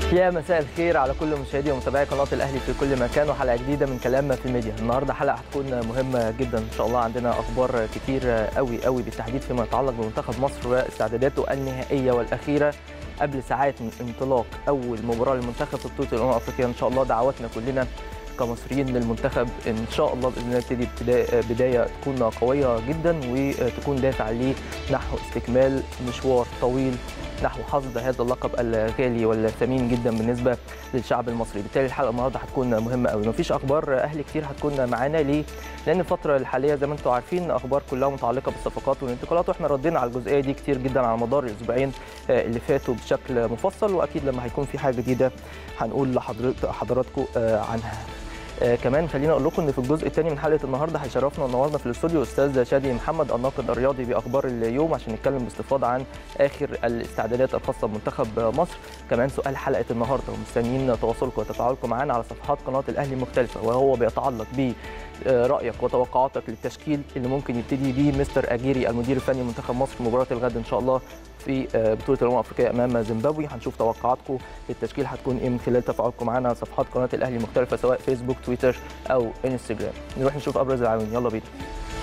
يا مساء الخير على كل مشاهدي ومتابعي قناه الاهلي في كل مكان وحلقه جديده من كلامنا في الميديا النهارده حلقه هتكون مهمه جدا ان شاء الله عندنا اخبار كتير قوي قوي بالتحديد فيما يتعلق بمنتخب مصر واستعداداته النهائيه والاخيره قبل ساعات من انطلاق اول مباراه للمنتخب في بطوله الامم الافريقيه ان شاء الله دعواتنا كلنا كمصريين للمنتخب ان شاء الله باذن الله تبتدي بدايه تكون قويه جدا وتكون دافع ليه نحو استكمال مشوار طويل نحو حصد هذا اللقب الغالي والثمين جدا بالنسبه للشعب المصري بالتالي الحلقه النهارده هتكون مهمه قوي مفيش اخبار اهلي كتير هتكون معانا ليه لان الفتره الحاليه زي ما انتم عارفين اخبار كلها متعلقه بالصفقات والانتقالات واحنا ردينا على الجزئيه دي كتير جدا على مدار الاسبوعين اللي فاتوا بشكل مفصل واكيد لما هيكون في حاجه جديده هنقول لحضراتكم عنها آه كمان خلينا اقول لكم ان في الجزء الثاني من حلقه النهارده هيشرفنا النهارده في الاستوديو استاذ شادي محمد الناقد الرياضي باخبار اليوم عشان نتكلم باستفاضه عن اخر الاستعدادات الخاصه بمنتخب مصر كمان سؤال حلقه النهارده ومستنيين تواصلكم وتفاعلكم معانا على صفحات قناه الاهلي المختلفه وهو بيتعلق ب رايك وتوقعاتك للتشكيل اللي ممكن يبتدي بيه مستر اجيري المدير الفني لمنتخب مصر في مباراه الغد ان شاء الله في بطوله الامم الافريقيه امام زيمبابوي هنشوف توقعاتكم للتشكيل هتكون ايه من خلال تفاعلكم معنا على صفحات قناه الاهلي المختلفه سواء فيسبوك تويتر او انستجرام نروح نشوف ابرز العناوين يلا بينا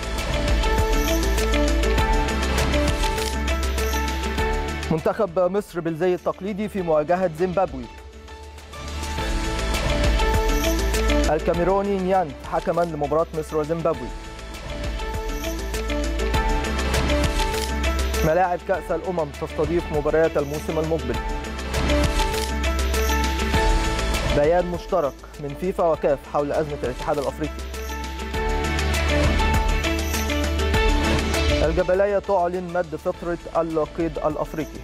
منتخب مصر بالزي التقليدي في مواجهه زيمبابوي الكاميروني نيانت حكما لمباراة مصر وزيمبابوي ملاعب كأس الأمم تستضيف مباريات الموسم المقبل بيان مشترك من فيفا وكاف حول أزمة الاتحاد الأفريقي الجبلية تعلن مد فترة القيد الأفريقي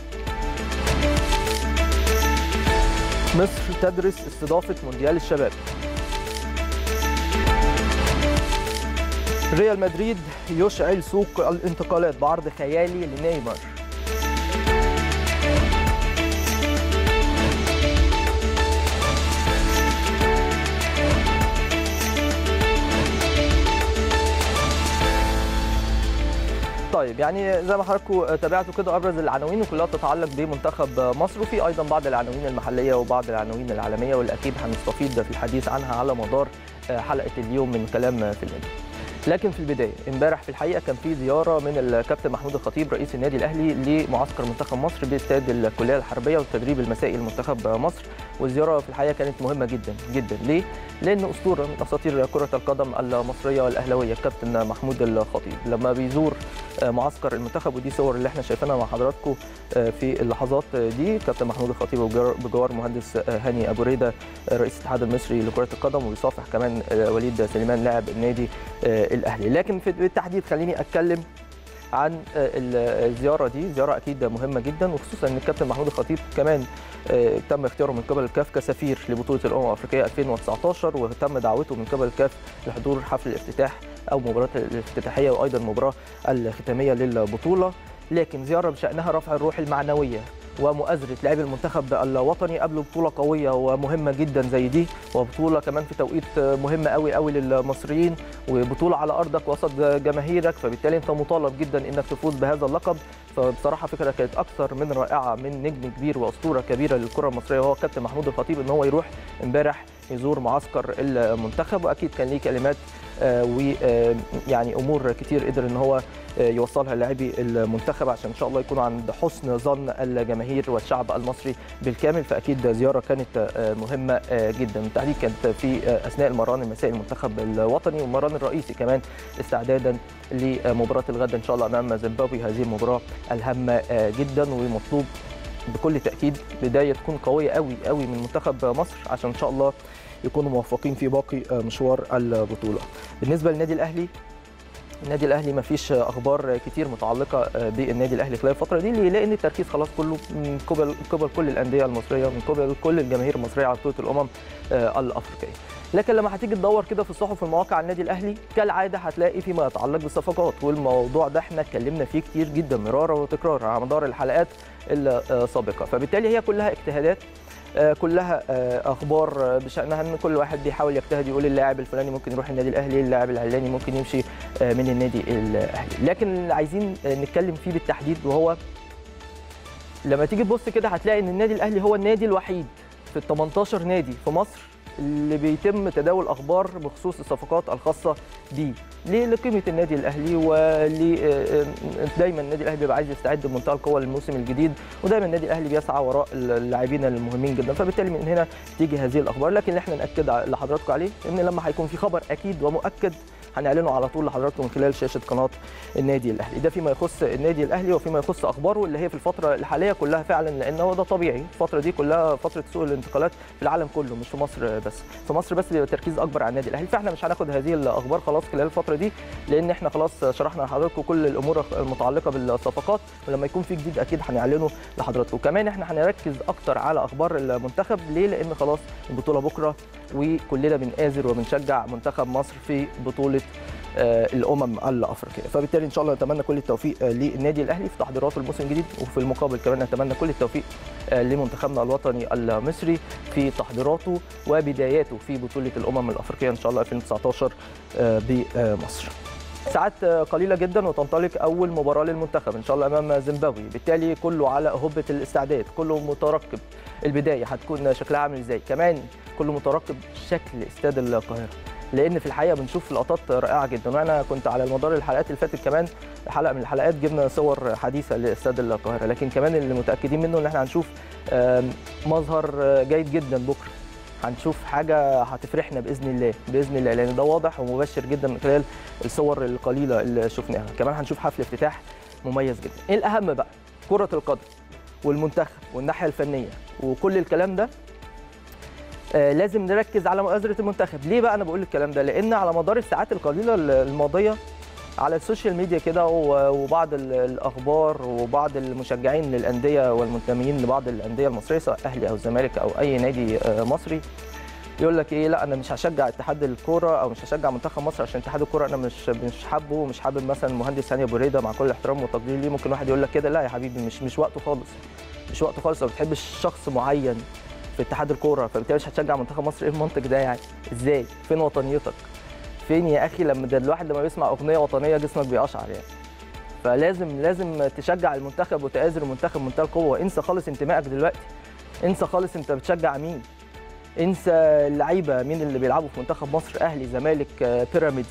مصر تدرس استضافة مونديال الشباب ريال مدريد يشعل سوق الانتقالات بعرض خيالي لنيمار طيب يعني زي ما حضراتكم تابعتوا كده ابرز العناوين وكلها تتعلق بمنتخب مصر وفي ايضا بعض العناوين المحليه وبعض العناوين العالميه واللي اكيد هنستفيد في الحديث عنها على مدار حلقه اليوم من كلام في الميديا. لكن في البدايه امبارح في الحقيقه كان في زياره من الكابتن محمود الخطيب رئيس النادي الاهلي لمعسكر منتخب مصر باستاد الكليه الحربيه والتدريب المسائي لمنتخب مصر والزياره في الحقيقه كانت مهمه جدا جدا ليه؟ لان اسطوره من اساطير كره القدم المصريه والاهلاويه الكابتن محمود الخطيب لما بيزور معسكر المنتخب ودي صور اللي احنا شايفينها مع حضراتكم في اللحظات دي كابتن محمود الخطيب بجوار مهندس هاني ابو ريده رئيس الاتحاد المصري لكره القدم وبيصافح كمان وليد سليمان لاعب النادي الاهلي لكن في بالتحديد خليني اتكلم عن الزياره دي زياره اكيد مهمه جدا وخصوصا ان الكابتن محمود الخطيب كمان تم اختياره من قبل الكاف كسفير لبطوله الامم الافريقيه 2019 وتم دعوته من قبل الكاف لحضور حفل الافتتاح او مباراه الافتتاحيه وايضا المباراه الختاميه للبطوله لكن زياره بشانها رفع الروح المعنويه ومؤازره لاعبي المنتخب الوطني قبل بطوله قويه ومهمه جدا زي دي وبطوله كمان في توقيت مهم قوي قوي للمصريين وبطوله على ارضك وسط جماهيرك فبالتالي انت مطالب جدا انك تفوز بهذا اللقب فبصراحه فكره كانت اكثر من رائعه من نجم كبير واسطوره كبيره للكره المصريه وهو كابتن محمود الخطيب ان هو يروح امبارح يزور معسكر المنتخب واكيد كان ليه كلمات ويعني امور كتير قدر ان هو يوصلها لاعبي المنتخب عشان ان شاء الله يكونوا عند حسن ظن الجماهير والشعب المصري بالكامل فاكيد زياره كانت مهمه جدا بالتحديد كانت في اثناء المران المسائي المنتخب الوطني والمران الرئيسي كمان استعدادا لمباراه الغد ان شاء الله امام زيمبابوي هذه المباراه الهامه جدا ومطلوب بكل تاكيد بدايه تكون قويه قوي قوي من منتخب مصر عشان ان شاء الله يكونوا موفقين في باقي مشوار البطوله بالنسبه للنادي الاهلي النادي الاهلي ما فيش اخبار كتير متعلقه بالنادي الاهلي خلال الفتره دي ليه؟ لان التركيز خلاص كله من قبل قبل كل الانديه المصريه من قبل كل الجماهير المصريه على بطوله الامم الافريقيه لكن لما هتيجي تدور كده في الصحف والمواقع النادي الاهلي كالعاده هتلاقي فيما يتعلق بالصفقات والموضوع ده احنا اتكلمنا فيه كتير جدا مرارا وتكرارا على مدار الحلقات السابقه فبالتالي هي كلها اجتهادات كلها اخبار بشانها ان كل واحد بيحاول يجتهد يقول اللاعب الفلاني ممكن يروح النادي الاهلي اللاعب العلاني ممكن يمشي من النادي الاهلي لكن اللي عايزين نتكلم فيه بالتحديد وهو لما تيجي تبص كده هتلاقي ان النادي الاهلي هو النادي الوحيد في ال 18 نادي في مصر اللي بيتم تداول اخبار بخصوص الصفقات الخاصه بيه ليه لقيمه النادي الاهلي وليه دايما النادي الاهلي بيبقى عايز يستعد بمنتهى القوه للموسم الجديد ودايما النادي الاهلي بيسعى وراء اللاعبين المهمين جدا فبالتالي من هنا تيجي هذه الاخبار لكن اللي احنا ناكد لحضراتكم عليه ان لما هيكون في خبر اكيد ومؤكد هنعلنه على طول لحضراتكم من خلال شاشه قناه النادي الاهلي ده فيما يخص النادي الاهلي وفيما يخص اخباره اللي هي في الفتره الحاليه كلها فعلا لان هو ده طبيعي الفتره دي كلها فتره سوق الانتقالات في العالم كله مش في مصر بس في مصر بس بيبقى تركيز اكبر على النادي الاهلي فاحنا مش هناخد هذه الاخبار خلاص خلال الفتره دي لان احنا خلاص شرحنا لحضراتكم كل الامور المتعلقه بالصفقات ولما يكون في جديد اكيد هنعلنه لحضراتكم كمان احنا هنركز اكتر على اخبار المنتخب ليه لان خلاص البطوله بكره وكلنا بنآزر وبنشجع منتخب مصر في بطوله الامم الافريقيه فبالتالي ان شاء الله نتمنى كل التوفيق للنادي الاهلي في تحضيرات الموسم الجديد وفي المقابل كمان نتمنى كل التوفيق لمنتخبنا الوطني المصري في تحضيراته وبداياته في بطوله الامم الافريقيه ان شاء الله 2019 بمصر ساعات قليلة جدا وتنطلق أول مباراة للمنتخب إن شاء الله أمام زيمبابوي بالتالي كله على هبة الاستعداد كله مترقب البداية هتكون شكلها عامل إزاي كمان كله مترقب شكل استاد القاهرة لان في الحقيقه بنشوف لقطات رائعه جدا وانا كنت على مدار الحلقات اللي فاتت كمان حلقه من الحلقات جبنا صور حديثه لاستاد القاهره لكن كمان اللي متاكدين منه ان احنا هنشوف مظهر جيد جدا بكره هنشوف حاجه هتفرحنا باذن الله باذن الله لان ده واضح ومبشر جدا من خلال الصور القليله اللي شفناها كمان هنشوف حفل افتتاح مميز جدا ايه الاهم بقى كره القدم والمنتخب والناحيه الفنيه وكل الكلام ده آه لازم نركز على مؤازره المنتخب ليه بقى انا بقول الكلام ده لان على مدار الساعات القليله الماضيه على السوشيال ميديا كده وبعض الاخبار وبعض المشجعين للانديه والمنتمين لبعض الانديه المصريه سواء اهلي او الزمالك او اي نادي مصري يقول لك ايه لا انا مش هشجع اتحاد الكوره او مش هشجع منتخب مصر عشان اتحاد الكوره انا مش مش حابه ومش حابب مثلا المهندس هاني ابو ريده مع كل احترام وتقدير ليه ممكن واحد يقول لك كده لا يا حبيبي مش مش وقته خالص مش وقته خالص لو بتحبش شخص معين في اتحاد الكوره فبالتالي مش هتشجع منتخب مصر ايه المنطق ده يعني ازاي فين وطنيتك فين يا اخي لما ده الواحد لما بيسمع اغنيه وطنيه جسمك بيقشعر يعني فلازم لازم تشجع المنتخب وتآزر المنتخب بمنتهى القوه انسى خالص انتمائك دلوقتي انسى خالص انت بتشجع مين انسى اللعيبه مين اللي بيلعبوا في منتخب مصر اهلي زمالك بيراميدز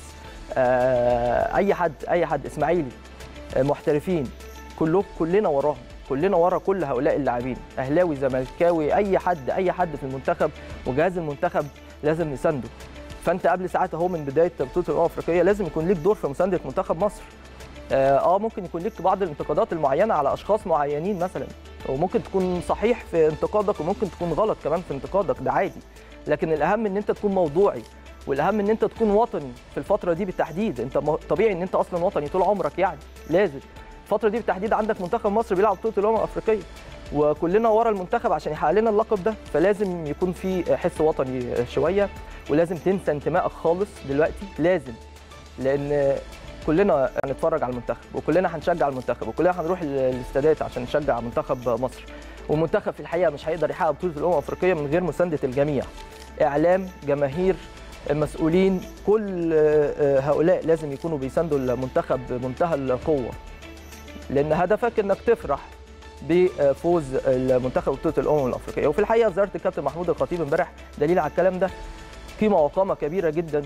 اي حد اي حد اسماعيلي محترفين كله كلنا وراهم كلنا ورا كل هؤلاء اللاعبين اهلاوي زملكاوي اي حد اي حد في المنتخب وجهاز المنتخب لازم نسانده فانت قبل ساعات اهو من بدايه بطوله الامم الافريقيه لازم يكون ليك دور في مسانده منتخب مصر اه ممكن يكون ليك بعض الانتقادات المعينه على اشخاص معينين مثلا وممكن تكون صحيح في انتقادك وممكن تكون غلط كمان في انتقادك ده عادي لكن الاهم ان انت تكون موضوعي والاهم ان انت تكون وطني في الفتره دي بالتحديد انت طبيعي ان انت اصلا وطني طول عمرك يعني لازم الفتره دي بالتحديد عندك منتخب مصر بيلعب بطوله الامم الافريقيه وكلنا ورا المنتخب عشان يحقق لنا اللقب ده فلازم يكون في حس وطني شويه ولازم تنسى انتمائك خالص دلوقتي لازم لان كلنا هنتفرج على المنتخب وكلنا هنشجع المنتخب وكلنا هنروح الاستادات عشان نشجع منتخب مصر والمنتخب في الحقيقه مش هيقدر يحقق بطوله الامم الافريقيه من غير مسانده الجميع اعلام جماهير مسؤولين كل هؤلاء لازم يكونوا بيساندوا المنتخب بمنتهى القوه لان هدفك انك تفرح بفوز المنتخب بطوله الامم الافريقيه وفي الحقيقه زياره الكابتن محمود الخطيب امبارح دليل على الكلام ده قيمه وقامه كبيره جدا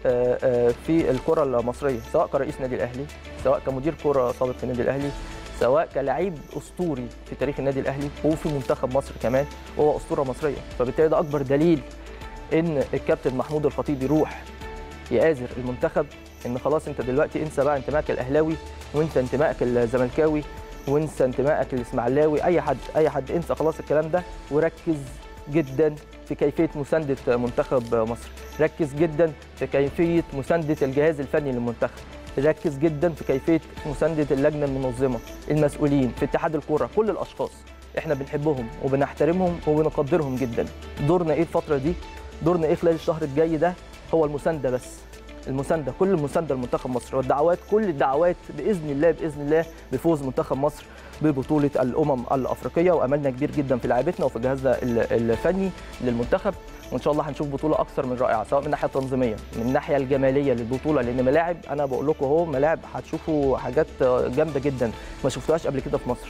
في الكره المصريه سواء كرئيس نادي الاهلي سواء كمدير كره سابق في النادي الاهلي سواء كلاعب اسطوري في تاريخ النادي الاهلي وفي منتخب مصر كمان وهو اسطوره مصريه فبالتالي ده اكبر دليل ان الكابتن محمود الخطيب يروح يآزر المنتخب ان خلاص انت دلوقتي انسى بقى انتمائك الاهلاوي وانسى انتمائك الزملكاوي وانسى انتمائك الاسماعيلاوي اي حد اي حد انسى خلاص الكلام ده وركز جدا في كيفيه مسانده منتخب مصر ركز جدا في كيفيه مسانده الجهاز الفني للمنتخب ركز جدا في كيفيه مسانده اللجنه المنظمه المسؤولين في اتحاد الكره كل الاشخاص احنا بنحبهم وبنحترمهم وبنقدرهم جدا دورنا ايه الفتره دي دورنا ايه خلال الشهر الجاي ده هو المسانده بس المسانده كل المسانده لمنتخب مصر والدعوات كل الدعوات باذن الله باذن الله بفوز منتخب مصر ببطوله الامم الافريقيه واملنا كبير جدا في لاعبتنا وفي جهازنا الفني للمنتخب وان شاء الله هنشوف بطوله اكثر من رائعه سواء من الناحيه التنظيميه من الناحيه الجماليه للبطوله لان ملاعب انا بقول لكم اهو ملاعب هتشوفوا حاجات جامده جدا ما شفتوهاش قبل كده في مصر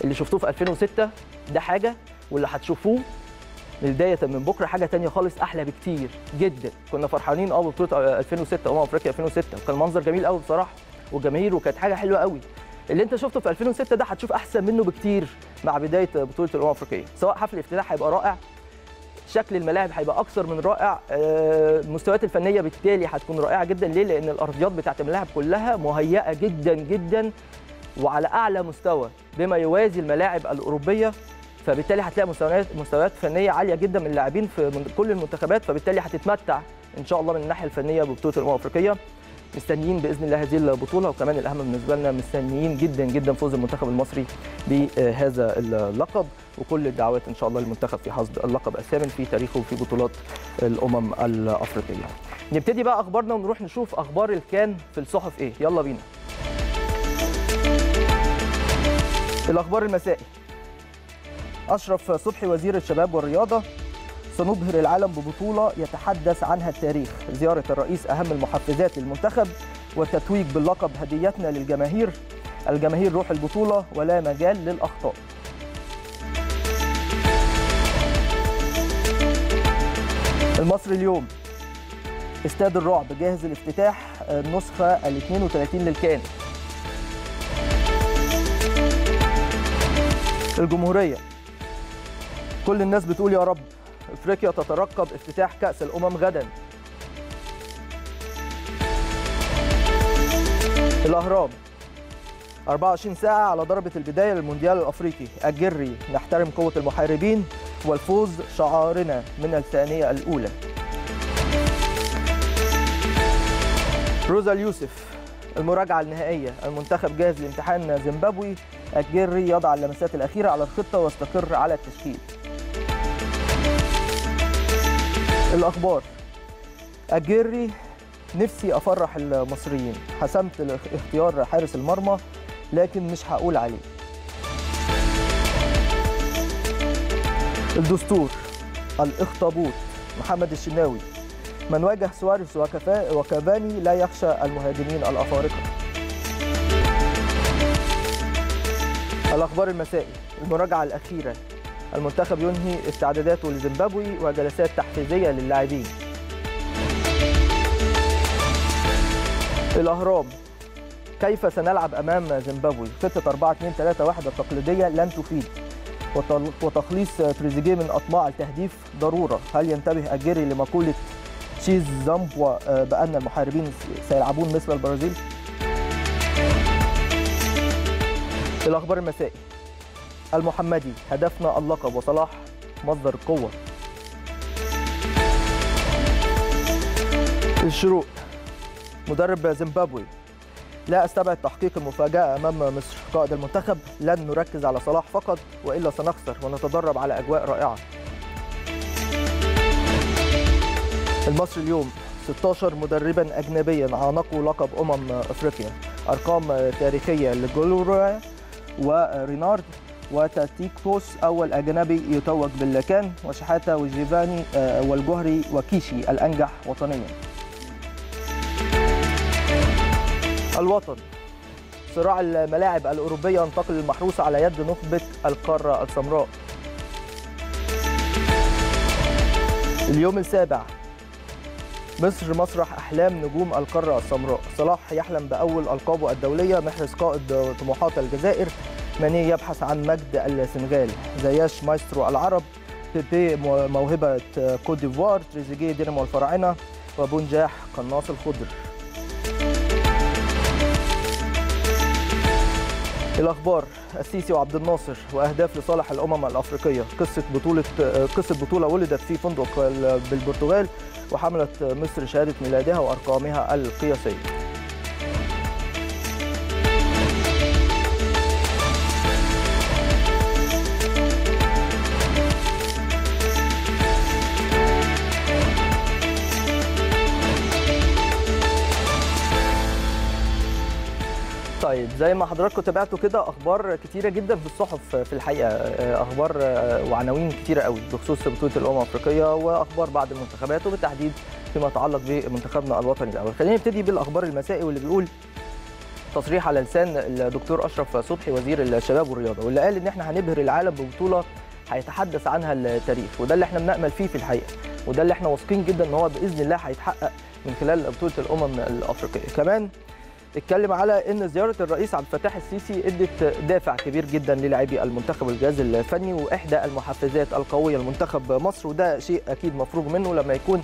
اللي شفتوه في 2006 ده حاجه واللي هتشوفوه بدايه من بكره حاجه تانية خالص احلى بكتير جدا كنا فرحانين اه ببطوله 2006 امم افريقيا 2006 وكان المنظر جميل قوي بصراحه والجماهير وكانت حاجه حلوه قوي اللي انت شفته في 2006 ده هتشوف احسن منه بكتير مع بدايه بطوله الامم الافريقيه سواء حفل الافتتاح هيبقى رائع شكل الملاعب هيبقى اكثر من رائع المستويات الفنيه بالتالي هتكون رائعه جدا ليه لان الارضيات بتاعت الملاعب كلها مهيئه جدا جدا وعلى اعلى مستوى بما يوازي الملاعب الاوروبيه فبالتالي هتلاقي مستويات مستويات فنيه عاليه جدا من اللاعبين في من كل المنتخبات فبالتالي هتتمتع ان شاء الله من الناحيه الفنيه ببطوله الامم الافريقيه مستنيين باذن الله هذه البطوله وكمان الاهم بالنسبه لنا مستنيين جدا جدا فوز المنتخب المصري بهذا اللقب وكل الدعوات ان شاء الله للمنتخب في حصد اللقب الثامن في تاريخه في بطولات الامم الافريقيه. نبتدي بقى اخبارنا ونروح نشوف اخبار الكان في الصحف ايه يلا بينا. الاخبار المسائي اشرف صبحي وزير الشباب والرياضه سنبهر العالم ببطولة يتحدث عنها التاريخ زيارة الرئيس أهم المحفزات للمنتخب والتتويج باللقب هديتنا للجماهير الجماهير روح البطولة ولا مجال للأخطاء المصري اليوم استاد الرعب جاهز الافتتاح النسخة ال 32 للكان الجمهورية كل الناس بتقول يا رب افريقيا تترقب افتتاح كاس الامم غدا الاهرام 24 ساعة على ضربة البداية للمونديال الأفريقي الجري نحترم قوة المحاربين والفوز شعارنا من الثانية الأولى روزا اليوسف المراجعة النهائية المنتخب جاهز لامتحان زيمبابوي الجري يضع اللمسات الأخيرة على الخطة واستقر على التشكيل الاخبار اجيري نفسي افرح المصريين حسمت اختيار حارس المرمى لكن مش هقول عليه الدستور الاخطبوط محمد الشناوي من واجه سواريز وكافاني لا يخشى المهاجمين الافارقه الاخبار المسائي المراجعه الاخيره المنتخب ينهي استعداداته لزيمبابوي وجلسات تحفيزيه للاعبين. الاهرام كيف سنلعب امام زيمبابوي؟ خطه 4 2 3 1 التقليديه لن تفيد. وتخليص تريزيجيه من اطماع التهديف ضروره، هل ينتبه اجيري لمقوله تشيز زامبوا بان المحاربين سيلعبون مثل البرازيل؟ الاخبار المسائي المحمدي هدفنا اللقب وصلاح مصدر قوة الشروق مدرب زيمبابوي لا استبعد تحقيق المفاجأة أمام مصر قائد المنتخب لن نركز على صلاح فقط وإلا سنخسر ونتدرب على أجواء رائعة المصري اليوم 16 مدربا أجنبيا عانقوا لقب أمم أفريقيا أرقام تاريخية لجولورا ورينارد وتاتيكوس اول اجنبي يتوج باللاكان وشحاته وجيفاني والجهري وكيشي الانجح وطنيا. الوطن صراع الملاعب الاوروبيه ينتقل المحروسه على يد نخبه القاره السمراء. اليوم السابع مصر مسرح احلام نجوم القاره السمراء، صلاح يحلم باول القابه الدوليه، محرز قائد طموحات الجزائر، ماني يبحث عن مجد السنغال زياش مايسترو العرب بيبي موهبة كوت ديفوار تريزيجيه دينامو الفراعنة وبونجاح قناص الخضر الأخبار السيسي وعبد الناصر وأهداف لصالح الأمم الأفريقية قصة بطولة قصة بطولة ولدت في فندق بالبرتغال وحملت مصر شهادة ميلادها وأرقامها القياسية طيب زي ما حضراتكم تابعتوا كده اخبار كتيره جدا في الصحف في الحقيقه اخبار وعناوين كتيره قوي بخصوص بطوله الامم الافريقيه واخبار بعض المنتخبات وبالتحديد فيما يتعلق بمنتخبنا الوطني الاول خلينا نبتدي بالاخبار المسائي واللي بيقول تصريح على لسان الدكتور اشرف صبحي وزير الشباب والرياضه واللي قال ان احنا هنبهر العالم ببطوله هيتحدث عنها التاريخ وده اللي احنا بنامل فيه في الحقيقه وده اللي احنا واثقين جدا ان هو باذن الله هيتحقق من خلال بطوله الامم الافريقيه كمان اتكلم على ان زياره الرئيس عبد الفتاح السيسي ادت دافع كبير جدا للاعبي المنتخب والجهاز الفني واحدى المحفزات القويه لمنتخب مصر وده شيء اكيد مفروغ منه لما يكون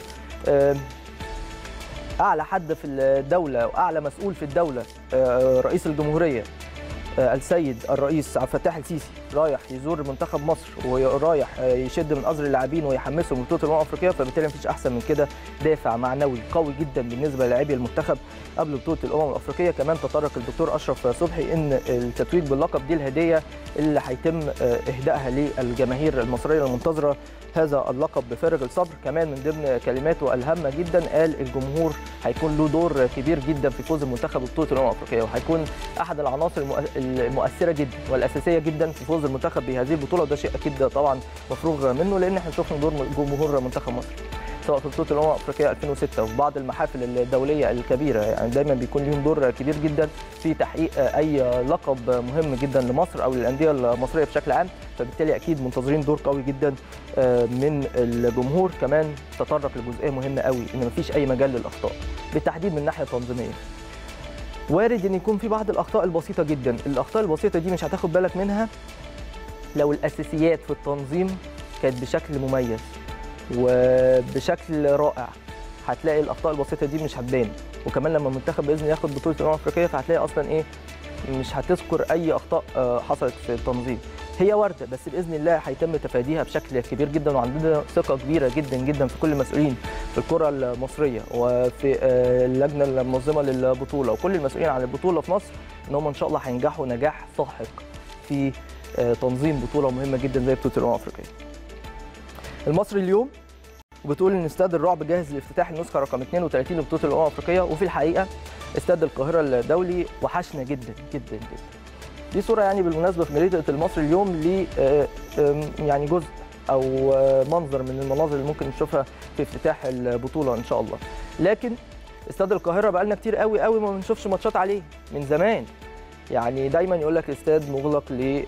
اعلى حد في الدوله واعلى مسؤول في الدوله رئيس الجمهوريه السيد الرئيس عبد الفتاح السيسي رايح يزور منتخب مصر ورايح يشد من ازر اللاعبين ويحمسهم لبطوله الامم الافريقيه فبالتالي مفيش احسن من كده دافع معنوي قوي جدا بالنسبه للاعبي المنتخب قبل بطوله الامم الافريقيه كمان تطرق الدكتور اشرف صبحي ان التتويج باللقب دي الهديه اللي هيتم اهدائها للجماهير المصريه المنتظره هذا اللقب بفارغ الصبر كمان من ضمن كلماته الهامه جدا قال الجمهور هيكون له دور كبير جدا في فوز المنتخب ببطوله الامم الافريقيه وهيكون احد العناصر المؤثره جدا والاساسيه جدا في فوز المنتخب بهذه البطوله وده شيء اكيد طبعا مفروغ منه لان احنا شفنا دور جمهور منتخب مصر سواء في بطوله الامم الافريقيه 2006 وفي بعض المحافل الدوليه الكبيره يعني دايما بيكون لهم دور كبير جدا في تحقيق اي لقب مهم جدا لمصر او للانديه المصريه بشكل عام فبالتالي اكيد منتظرين دور قوي جدا من الجمهور كمان تطرق لجزئيه مهمه قوي ان مفيش اي مجال للاخطاء بالتحديد من الناحيه التنظيميه وارد ان يكون في بعض الاخطاء البسيطه جدا الاخطاء البسيطه دي مش هتاخد بالك منها لو الاساسيات في التنظيم كانت بشكل مميز وبشكل رائع هتلاقي الاخطاء البسيطه دي مش هتبان وكمان لما المنتخب باذن الله ياخد بطوله الامم الافريقيه فهتلاقي اصلا ايه مش هتذكر اي اخطاء حصلت في التنظيم هي وارده بس باذن الله هيتم تفاديها بشكل كبير جدا وعندنا ثقه كبيره جدا جدا في كل المسؤولين في الكره المصريه وفي اللجنه المنظمه للبطوله وكل المسؤولين عن البطوله في مصر ان هم ان شاء الله هينجحوا نجاح ساحق في تنظيم بطوله مهمه جدا زي بطوله الامم الافريقيه. المصري اليوم بتقول ان استاد الرعب جاهز لافتتاح النسخه رقم 32 لبطوله الامم الافريقيه وفي الحقيقه استاد القاهره الدولي وحشنا جدا جدا جدا. دي صوره يعني بالمناسبه في جريده المصري اليوم ل يعني جزء او منظر من المناظر اللي ممكن نشوفها في افتتاح البطوله ان شاء الله. لكن استاد القاهره بقى لنا كتير قوي قوي ما بنشوفش ماتشات عليه من زمان. يعني دايما يقول لك الاستاد مغلق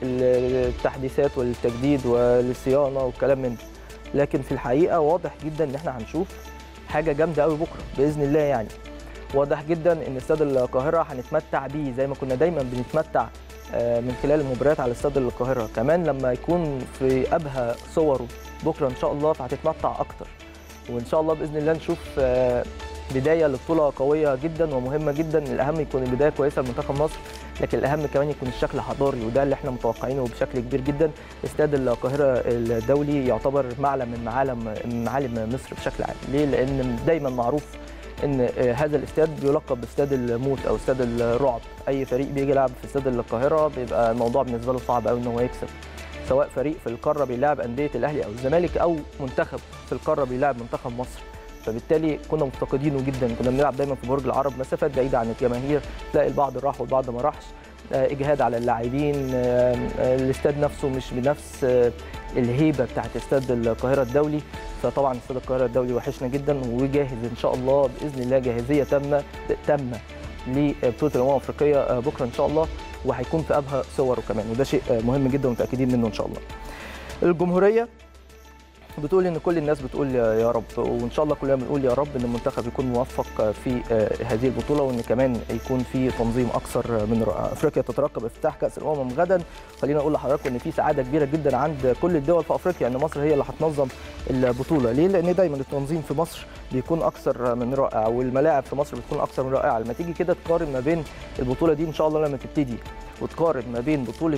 للتحديثات والتجديد والصيانه والكلام من ده. لكن في الحقيقه واضح جدا ان احنا هنشوف حاجه جامده قوي بكره باذن الله يعني واضح جدا ان استاد القاهره هنتمتع بيه زي ما كنا دايما بنتمتع من خلال المباريات على استاد القاهره كمان لما يكون في ابهى صوره بكره ان شاء الله فهتتمتع اكتر وان شاء الله باذن الله نشوف بدايه لبطوله قويه جدا ومهمه جدا الاهم يكون البدايه كويسه لمنتخب مصر لكن الاهم كمان يكون الشكل حضاري وده اللي احنا متوقعينه بشكل كبير جدا استاد القاهره الدولي يعتبر معلم من معالم من معالم مصر بشكل عام ليه لان دايما معروف ان هذا الاستاد بيلقب باستاد الموت او استاد الرعب اي فريق بيجي يلعب في استاد القاهره بيبقى الموضوع بالنسبه له صعب قوي ان هو يكسب سواء فريق في القاره بيلعب انديه الاهلي او الزمالك او منتخب في القاره بيلعب منتخب مصر فبالتالي كنا مفتقدينه جدا كنا بنلعب دايما في برج العرب مسافات بعيده عن الجماهير تلاقي البعض راح والبعض ما راحش اجهاد على اللاعبين الاستاد نفسه مش بنفس الهيبه بتاعت استاد القاهره الدولي فطبعا استاد القاهره الدولي وحشنا جدا وجاهز ان شاء الله باذن الله جاهزيه تامه تامه لبطوله الامم الافريقيه بكره ان شاء الله وهيكون في ابهى صوره كمان وده شيء مهم جدا ومتاكدين منه ان شاء الله. الجمهوريه بتقول ان كل الناس بتقول يا رب وان شاء الله كلنا بنقول يا رب ان المنتخب يكون موفق في هذه البطوله وان كمان يكون في تنظيم اكثر من رائع افريقيا تترقب افتتاح كاس الامم غدا خلينا اقول لحضراتكم ان في سعاده كبيره جدا عند كل الدول في افريقيا ان مصر هي اللي هتنظم البطوله ليه لان دايما التنظيم في مصر بيكون اكثر من رائع والملاعب في مصر بتكون اكثر من رائعه لما تيجي كده تقارن ما بين البطوله دي ان شاء الله لما تبتدي وتقارن ما بين بطوله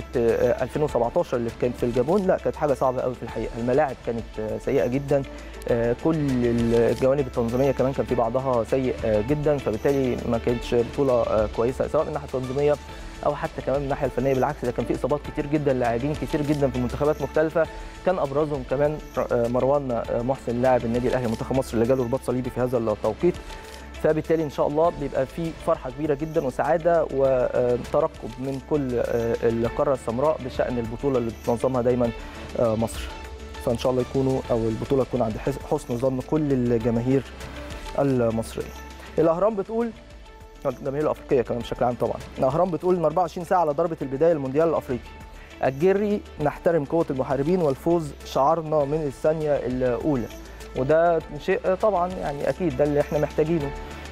2017 اللي كانت في الجابون لا كانت حاجه صعبه قوي في الحقيقه الملاعب كانت سيئه جدا كل الجوانب التنظيميه كمان كان في بعضها سيء جدا فبالتالي ما كانتش بطوله كويسه سواء من الناحيه التنظيميه او حتى كمان من الناحيه الفنيه بالعكس ده كان في اصابات كتير جدا لاعبين كتير جدا في منتخبات مختلفه كان ابرزهم كمان مروان محسن لاعب النادي الاهلي منتخب مصر اللي جاله رباط صليبي في هذا التوقيت فبالتالي ان شاء الله بيبقى في فرحه كبيره جدا وسعاده وترقب من كل القاره السمراء بشان البطوله اللي بتنظمها دايما مصر فان شاء الله يكونوا او البطوله تكون عند حسن ظن كل الجماهير المصريه الاهرام بتقول الجماهير الافريقيه كمان بشكل عام طبعا الاهرام بتقول ان 24 ساعه على ضربه البدايه للمونديال الافريقي الجري نحترم قوه المحاربين والفوز شعارنا من الثانيه الاولى وده شيء طبعا يعني اكيد ده اللي احنا محتاجينه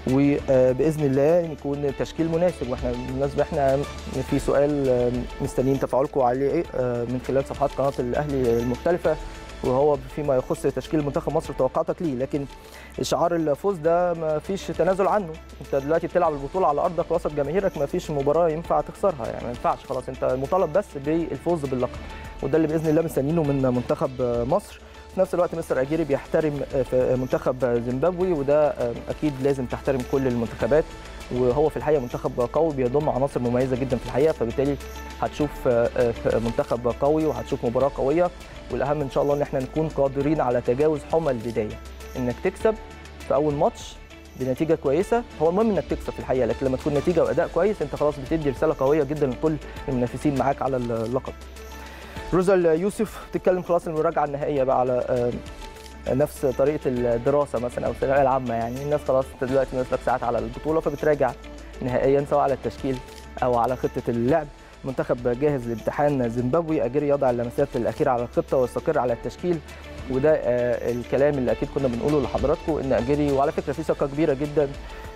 وباذن الله يكون تشكيل مناسب واحنا بالمناسبه احنا في سؤال مستنيين تفاعلكم عليه من خلال صفحات قناه الاهلي المختلفه وهو فيما يخص تشكيل منتخب مصر توقعاتك ليه لكن شعار الفوز ده ما فيش تنازل عنه انت دلوقتي بتلعب البطوله على ارضك وسط جماهيرك ما فيش مباراه ينفع تخسرها يعني ما ينفعش خلاص انت مطالب بس بالفوز باللقب وده اللي باذن الله مستنيينه من منتخب مصر في نفس الوقت مستر اجيري بيحترم في منتخب زيمبابوي وده اكيد لازم تحترم كل المنتخبات وهو في الحقيقه منتخب قوي بيضم عناصر مميزه جدا في الحقيقه فبالتالي هتشوف منتخب قوي وهتشوف مباراه قويه والاهم ان شاء الله ان احنا نكون قادرين على تجاوز حمى البدايه انك تكسب في اول ماتش بنتيجه كويسه هو المهم انك تكسب في الحقيقه لكن لما تكون نتيجه واداء كويس انت خلاص بتدي رساله قويه جدا لكل المنافسين معاك على اللقب روزال يوسف بتتكلم خلاص المراجعه النهائيه بقى على نفس طريقه الدراسه مثلا او الثانويه العامه يعني الناس خلاص انت دلوقتي ناقص لك ساعات على البطوله فبتراجع نهائيا سواء على التشكيل او على خطه اللعب منتخب جاهز لامتحان زيمبابوي اجري يضع اللمسات الاخيره على الخطه ويستقر على التشكيل وده الكلام اللي اكيد كنا بنقوله لحضراتكم ان اجيري وعلى فكره في ثقه كبيره جدا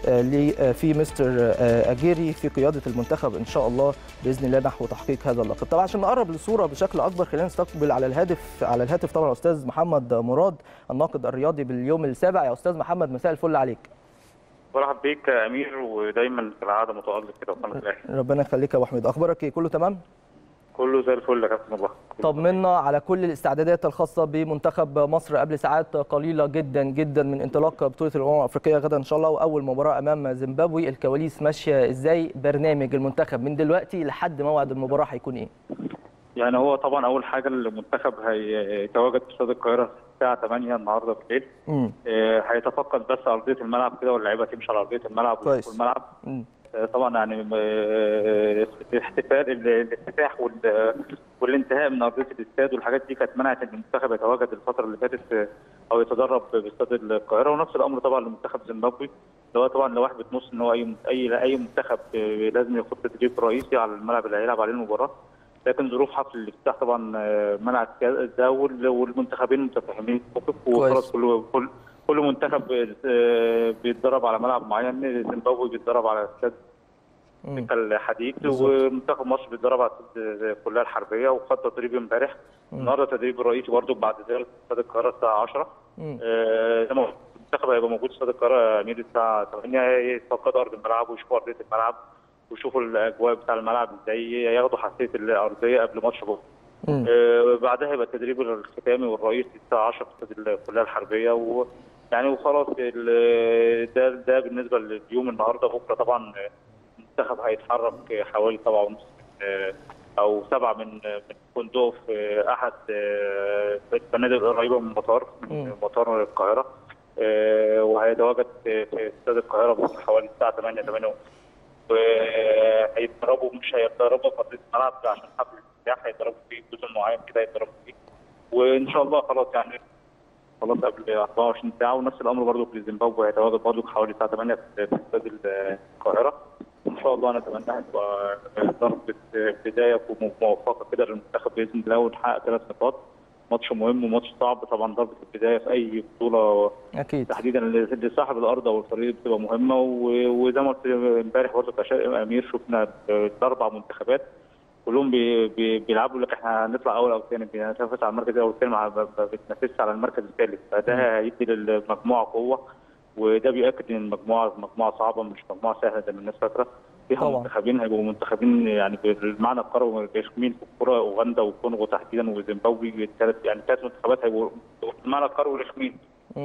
في مستر اجيري في قياده المنتخب ان شاء الله باذن الله نحو تحقيق هذا اللقب طبعا عشان نقرب الصوره بشكل اكبر خلينا نستقبل على الهاتف على الهاتف طبعا الاستاذ محمد مراد الناقد الرياضي باليوم السابع يا استاذ محمد مساء الفل عليك برحب بيك يا امير ودايما كالعاده متالق كده في قناه الاهلي ربنا يخليك يا ابو حميد اخبارك ايه كله تمام كله زي الفل يا كابتن الله طمنا على كل الاستعدادات الخاصه بمنتخب مصر قبل ساعات قليله جدا جدا من انطلاق بطوله الامم الافريقيه غدا ان شاء الله واول مباراه امام زيمبابوي الكواليس ماشيه ازاي برنامج المنتخب من دلوقتي لحد موعد المباراه هيكون ايه يعني هو طبعا اول حاجه المنتخب هيتواجد في استاد القاهره الساعه 8 النهارده بالليل آه هيتفقد بس ارضيه الملعب كده واللعيبه تمشي على ارضيه الملعب كويس الملعب آه طبعا يعني الاحتفال الافتتاح والانتهاء من ارضيه الاستاد والحاجات دي كانت منعت ان المنتخب يتواجد الفتره اللي فاتت او يتدرب باستاد القاهره ونفس الامر طبعا لمنتخب زيمبابوي اللي هو طبعا لوحده نص ان هو اي اي اي منتخب لازم يخط تدريب رئيسي على الملعب اللي هيلعب عليه المباراه لكن ظروف حفل الافتتاح طبعا منعت ده والمنتخبين متفاهمين الموقف وخلاص كل كل كل منتخب بيتدرب على ملعب معين زيمبابوي بيتدرب على استاد الحديد ومنتخب مصر بيتدرب على الكليه الحربيه وخد تدريب امبارح النهارده تدريب رئيسي برضه بعد ذلك استاد القاهره الساعه 10 المنتخب هيبقى موجود في استاد القاهره امير الساعه 8 يتفقدوا ارض الملعب ويشوفوا ارضيه الملعب ويشوفوا الاجواء بتاع الملعب ازاي ياخدوا حساسيه الارضيه قبل ماتش بكره. آه بعدها يبقى التدريب الختامي والرئيسي الساعه 10 في استاد الكليه الحربيه و يعني وخلاص ده ده بالنسبه لليوم النهارده بكره طبعا المنتخب هيتحرك حوالي سبعة ونص او سبعه من من فندق في احد الفنادق القريبه من المطار من مطار القاهره وهيتواجد في استاد القاهره حوالي الساعه 8 8 وهيتدربوا مش هيتدربوا في ارضيه الملعب عشان حفل الافتتاح هيتدربوا في جزء معين كده يتدربوا فيه وان شاء الله خلاص يعني خلاص قبل 24 ساعه ونفس الامر برضه في زيمبابوي هيتواجد برضه حوالي الساعه 8 في استاد القاهره ان شاء الله نتمناها تبقى ضربه بدايه موفقه كده للمنتخب باذن الله ونحقق ثلاث نقاط ماتش مهم وماتش صعب طبعا ضربه البدايه في اي بطوله اكيد تحديدا لصاحب الارض او الفريق بتبقى مهمه وزي ما قلت امبارح برضه امير شفنا الاربع منتخبات كلهم بي بي بيلعبوا لك احنا هنطلع اول او ثاني بنتنافس على المركز الاول والثاني ما بتنافسش على المركز الثالث فده هيدي للمجموعه قوه وده بيؤكد ان المجموعه مجموعه صعبه مش مجموعه سهله زي ما الناس فاكره فيها منتخبين هيبقوا منتخبين يعني بالمعنى القروي رسميين في الكوره اوغندا والكونغو تحديدا وزيمبابوي الثلاث يعني ثلاث منتخبات هيبقوا بالمعنى القروي رسميين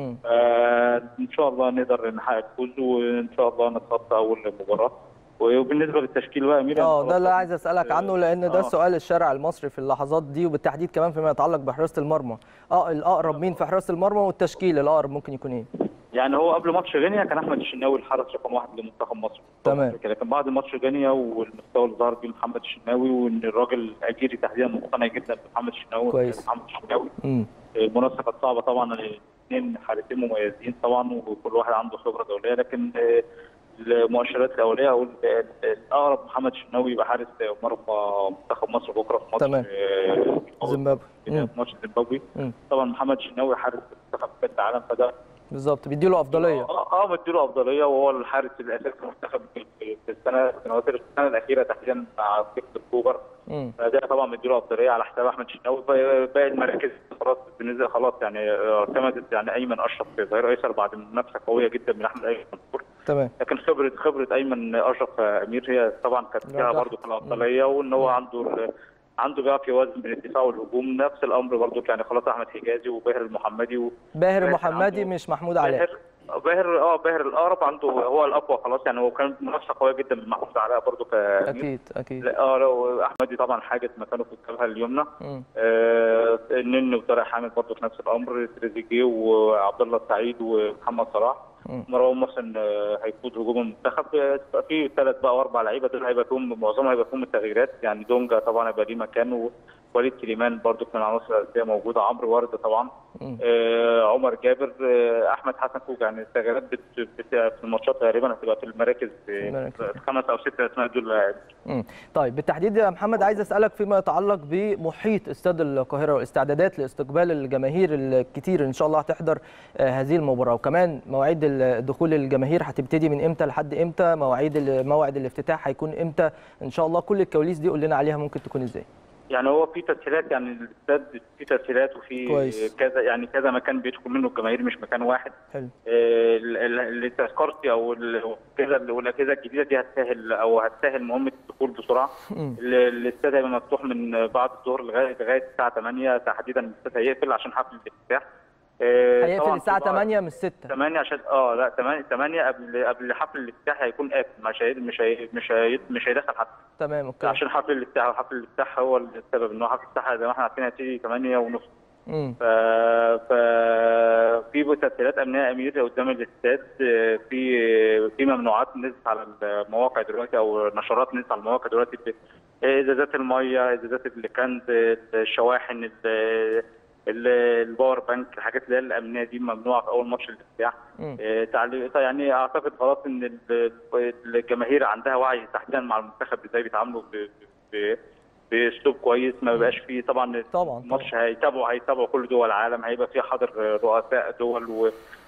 آه ان شاء الله نقدر نحقق فوز وان شاء الله نتخطى اول مباراه وبالنسبه للتشكيل بقى مين اه ده اللي عايز اسالك عنه لان ده آه. سؤال الشارع المصري في اللحظات دي وبالتحديد كمان فيما يتعلق بحراسه المرمى اه الاقرب مين في حراسه المرمى والتشكيل الاقرب ممكن يكون ايه يعني هو قبل ماتش غينيا كان احمد الشناوي الحارس رقم واحد لمنتخب مصر تمام لكن بعد ماتش غينيا والمستوى اللي ظهر فيه محمد الشناوي وان الراجل اجيري تحديدا مقتنع جدا بمحمد الشناوي كويس محمد الشناوي المنافسه كانت صعبه طبعا الاثنين حارسين مميزين طبعا وكل واحد عنده خبره دوليه لكن المؤشرات الاوليه اقول الاقرب محمد شناوي يبقى حارس مرمى منتخب مصر بكره في ماتش تمام. آه، زيمبابوي في مم. ماتش زيمبابوي مم. طبعا محمد شناوي حارس منتخب كاس العالم فده بالظبط بيديله افضليه اه اه مديله افضليه وهو الحارس الاساسي في المنتخب في في السنه السنوات السنه الاخيره تحديدا مع فيكتور كوبر مم. فده طبعا مديله افضليه على حساب احمد شناوي باقي باقي المراكز خلاص بالنسبه خلاص يعني اعتمدت يعني ايمن اشرف في ظهير ايسر بعد منافسه قويه جدا من احمد ايمن منصور تمام لكن خبره خبره ايمن اشرف امير هي طبعا كانت فيها رجح. برضه في الافضليه وان هو عنده ال- عنده بيعرف يوازن بين الدفاع والهجوم نفس الامر برضه يعني خلاص احمد حجازي وباهر المحمدي و... باهر باهر محمدي عنده- مش محمود علاء باهر باهر اه باهر الاقرب عنده هو الاقوى خلاص يعني هو كان منافسه قويه جدا من محمود علاء برضه كامير اكيد اكيد لا، اه لو احمدي طبعا حاجز مكانه في الجبهه اليمنى مم. آه النني وطارق حامد برضه في نفس الامر تريزيجيه وعبد الله السعيد ومحمد صلاح مم. مروان محسن آه، هيقود هجوم المنتخب آه، تبقى في ثلاث بقى واربع لعيبه دول هيبقى فيهم معظمهم هيبقى فيهم التغييرات يعني دونجا طبعا هيبقى ليه مكان ووليد سليمان برضه من العناصر الاساسيه موجوده عمرو ورده طبعا مم. آه عمر جابر آه احمد حسن فوق يعني التغييرات بت... بت... في الماتشات غالبا هتبقى في المراكز آه، المراكز. خمس او ست اسماء دول مم. طيب بالتحديد يا محمد عايز اسالك فيما يتعلق بمحيط استاد القاهره والاستعدادات لاستقبال الجماهير الكتير ان شاء الله هتحضر آه، هذه المباراه وكمان مواعيد ال- دخول الجماهير هتبتدي من امتى لحد امتى مواعيد ال- موعد الافتتاح هيكون امتى ان شاء الله كل الكواليس دي قول لنا عليها ممكن تكون ازاي يعني هو في تسهيلات يعني الاستاد في تسهيلات وفي كويس. كذا يعني كذا مكان بيدخل منه الجماهير مش مكان واحد حلو آه، ال- ال- التذكرتي او ال- كذا والاجهزه الجديده دي هتسهل او هتسهل مهمه الدخول بسرعه مم. ال- الاستاد هيبقى مفتوح من بعد الظهر لغايه لغايه الساعه 8 تحديدا الاستاد هيقفل عشان حفل الافتتاح آه، هيقفل طبعاً الساعه في بعض- 8 مش 6 8 عشان اه لا 8 8 قبل قبل حفل الافتتاح هيكون قافل مش هي مش هي مش هي مش هيدخل حد تمام اوكي عشان حفل الافتتاح وحفل الافتتاح هو السبب ان هو حفل الافتتاح زي ما احنا عارفين هيبتدي 8 ونص مم. ف ف في تسهيلات امنيه امير قدام الاستاد آه، في في ممنوعات نزلت على المواقع دلوقتي او نشرات نزلت على المواقع دلوقتي ب- ازازات الميه ازازات الكنز الشواحن ال- ال- الباور بانك الحاجات اللي هي الامنيه دي ممنوعه في اول ماتش الافتتاح مم. آه، تعليق يعني اعتقد خلاص ان ال- الجماهير عندها وعي تحديدا مع المنتخب ازاي بيتعاملوا ب- ب- باسلوب كويس ما بيبقاش فيه طبعا طبعاً، الماتش هيتابعوا هيتابعوا كل دول العالم هيبقى فيه حاضر رؤساء دول و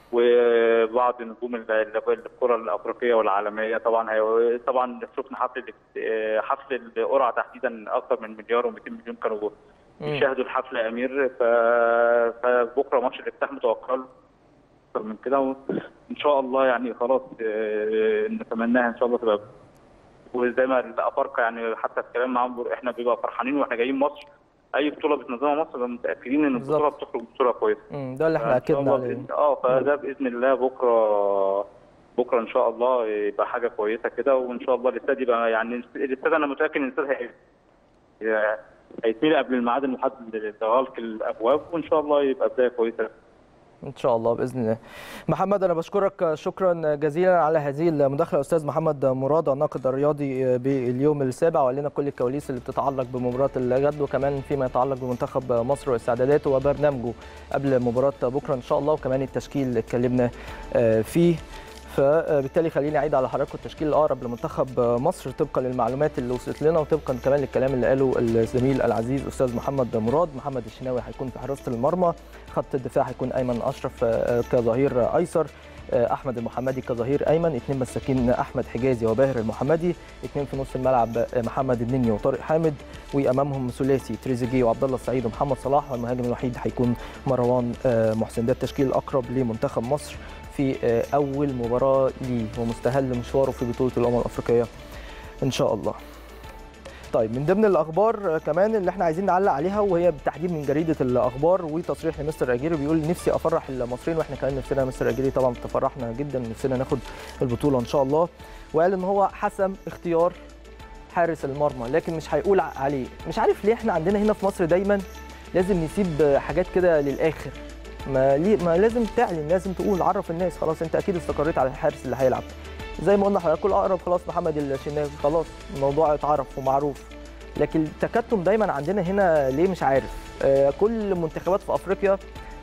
وبعض نجوم ال- ال- الكره الافريقيه والعالميه طبعا هي طبعا شفنا حفل ال- حفل القرعه تحديدا اكثر من مليار و200 مليون كانوا مم. يشاهدوا الحفل يا امير ف... فبكره ماتش الافتتاح متوقع له اكثر من كده وان شاء الله يعني خلاص آه، نتمناها ان شاء الله تبقى وزي ما الافارقه يعني حتى الكلام معاهم احنا بيبقى فرحانين واحنا جايين مصر اي بطوله بتنظمها مصر بنبقى متاكدين ان البطوله بالظبط. بتخرج بصوره كويسه مم. ده اللي احنا فإن شاء اكدنا الله عليه بإذن- اه فده باذن الله بكره بكره ان شاء الله يبقى حاجه كويسه كده وان شاء الله الاستاد يبقى يعني الاستاد انا متاكد ان الاستاد هي- هيتملي قبل الميعاد المحدد لغلق الابواب وان شاء الله يبقى بدايه كويسه ان شاء الله باذن الله محمد انا بشكرك شكرا جزيلا على هذه المداخله استاذ محمد مراد الناقد الرياضي باليوم السابع وقال لنا كل الكواليس اللي بتتعلق بمباراه الغد وكمان فيما يتعلق بمنتخب مصر واستعداداته وبرنامجه قبل مباراه بكره ان شاء الله وكمان التشكيل اللي اتكلمنا آه، فيه فبالتالي خليني اعيد على حضراتكم التشكيل الاقرب لمنتخب مصر طبقا للمعلومات اللي وصلت لنا وطبقا كمان للكلام اللي قاله الزميل العزيز استاذ محمد مراد محمد الشناوي هيكون في حراسه المرمى خط الدفاع هيكون ايمن اشرف آه، كظهير ايسر آه، احمد المحمدي كظهير ايمن اثنين مساكين احمد حجازي وباهر المحمدي اثنين في نص الملعب آه، محمد النني وطارق حامد وامامهم ثلاثي تريزيجيه وعبد الله السعيد ومحمد صلاح والمهاجم الوحيد هيكون مروان آه، محسن ده التشكيل الاقرب لمنتخب مصر في آه، اول مباراه ليه ومستهل مشواره في بطوله الامم الافريقيه ان شاء الله طيب من ضمن الاخبار آه، كمان اللي احنا عايزين نعلق عليها وهي بالتحديد من جريده الاخبار وتصريح لمستر اجيري بيقول نفسي افرح المصريين واحنا كمان نفسنا مستر اجيري طبعا تفرحنا جدا نفسنا ناخد البطوله ان شاء الله وقال ان هو حسم اختيار حارس المرمى لكن مش هيقول عليه مش عارف ليه احنا عندنا هنا في مصر دايما لازم نسيب حاجات كده للاخر ما, ليه ما لازم تعلن لازم تقول عرف الناس خلاص انت اكيد استقريت على الحارس اللي هيلعب زي ما قلنا حضرتك الاقرب خلاص محمد الشناوي خلاص الموضوع اتعرف ومعروف لكن التكتم دايما عندنا هنا ليه مش عارف آه، كل منتخبات في افريقيا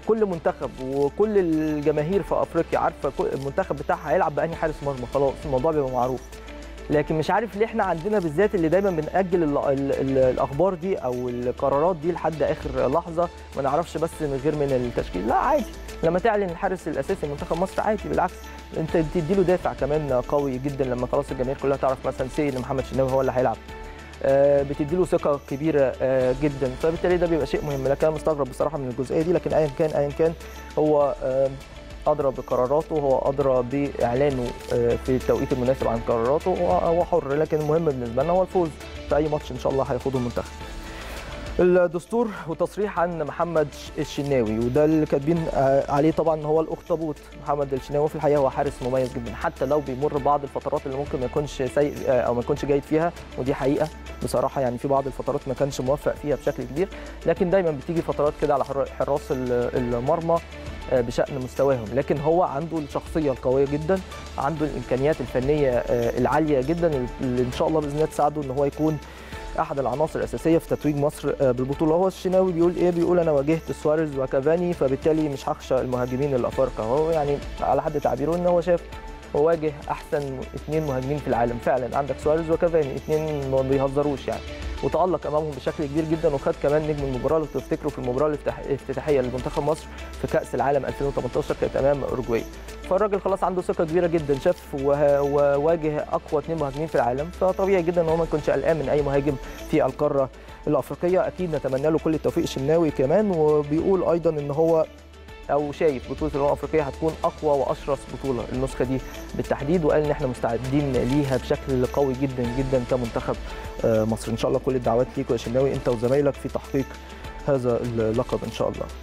كل منتخب وكل الجماهير في افريقيا عارفه كل- المنتخب بتاعها هيلعب بانهي حارس مرمى خلاص الموضوع بيبقى معروف لكن مش عارف ليه احنا عندنا بالذات اللي دايما بنأجل ال ال ال الاخبار دي او القرارات دي لحد اخر لحظه ما نعرفش بس من غير من التشكيل لا عادي لما تعلن الحارس الاساسي لمنتخب مصر عادي بالعكس انت بتدي له دافع كمان قوي جدا لما خلاص الجماهير كلها تعرف مثلا سي ان محمد شناوي هو اللي هيلعب آه، بتدي له ثقه كبيره آه، جدا فبالتالي ده بيبقى شيء مهم لكن انا مستغرب بصراحه من الجزئيه دي لكن ايا كان ايا كان هو آه، ادرى بقراراته هو ادرى باعلانه آه، في التوقيت المناسب عن قراراته هو هو حر لكن المهم بالنسبه لنا هو الفوز في اي ماتش ان شاء الله هياخده المنتخب الدستور وتصريح عن محمد الشناوي وده اللي كاتبين آه، عليه طبعا ان هو الاخطبوط محمد الشناوي في الحقيقه هو حارس مميز جدا حتى لو بيمر بعض الفترات اللي ممكن ما يكونش سيء آه، او ما يكونش جيد فيها ودي حقيقه بصراحه يعني في بعض الفترات ما كانش موفق فيها بشكل كبير لكن دايما بتيجي فترات كده على حر- حراس ال- المرمى آه، بشان مستواهم لكن هو عنده الشخصيه القويه جدا عنده الامكانيات الفنيه آه، العاليه جدا اللي ان شاء الله باذن الله تساعده ان هو يكون احد العناصر الاساسيه في تتويج مصر آه، بالبطوله هو الشناوي بيقول ايه بيقول انا واجهت سواريز وكافاني فبالتالي مش هخشى المهاجمين الافارقه هو يعني على حد تعبيره ان هو شاف هو واجه احسن اثنين مهاجمين في العالم فعلا عندك سواريز وكافاني اثنين ما بيهزروش يعني وتالق امامهم بشكل كبير جدا وخد كمان نجم المباراه لو تفتكروا في المباراه الافتتاح- الافتتاحيه لمنتخب مصر في كاس العالم 2018 كانت امام اوروجواي فالراجل خلاص عنده ثقه كبيره جدا شاف وه- وواجه اقوى اثنين مهاجمين في العالم فطبيعي جدا ان هو ما يكونش قلقان من اي مهاجم في القاره الافريقيه اكيد نتمنى له كل التوفيق الشناوي كمان وبيقول ايضا ان هو او شايف بطوله الامم الافريقيه هتكون اقوى واشرس بطوله النسخه دي بالتحديد وقال ان احنا مستعدين ليها بشكل قوي جدا جدا كمنتخب آه، مصر ان شاء الله كل الدعوات ليك يا شناوي انت وزمايلك في تحقيق هذا اللقب ان شاء الله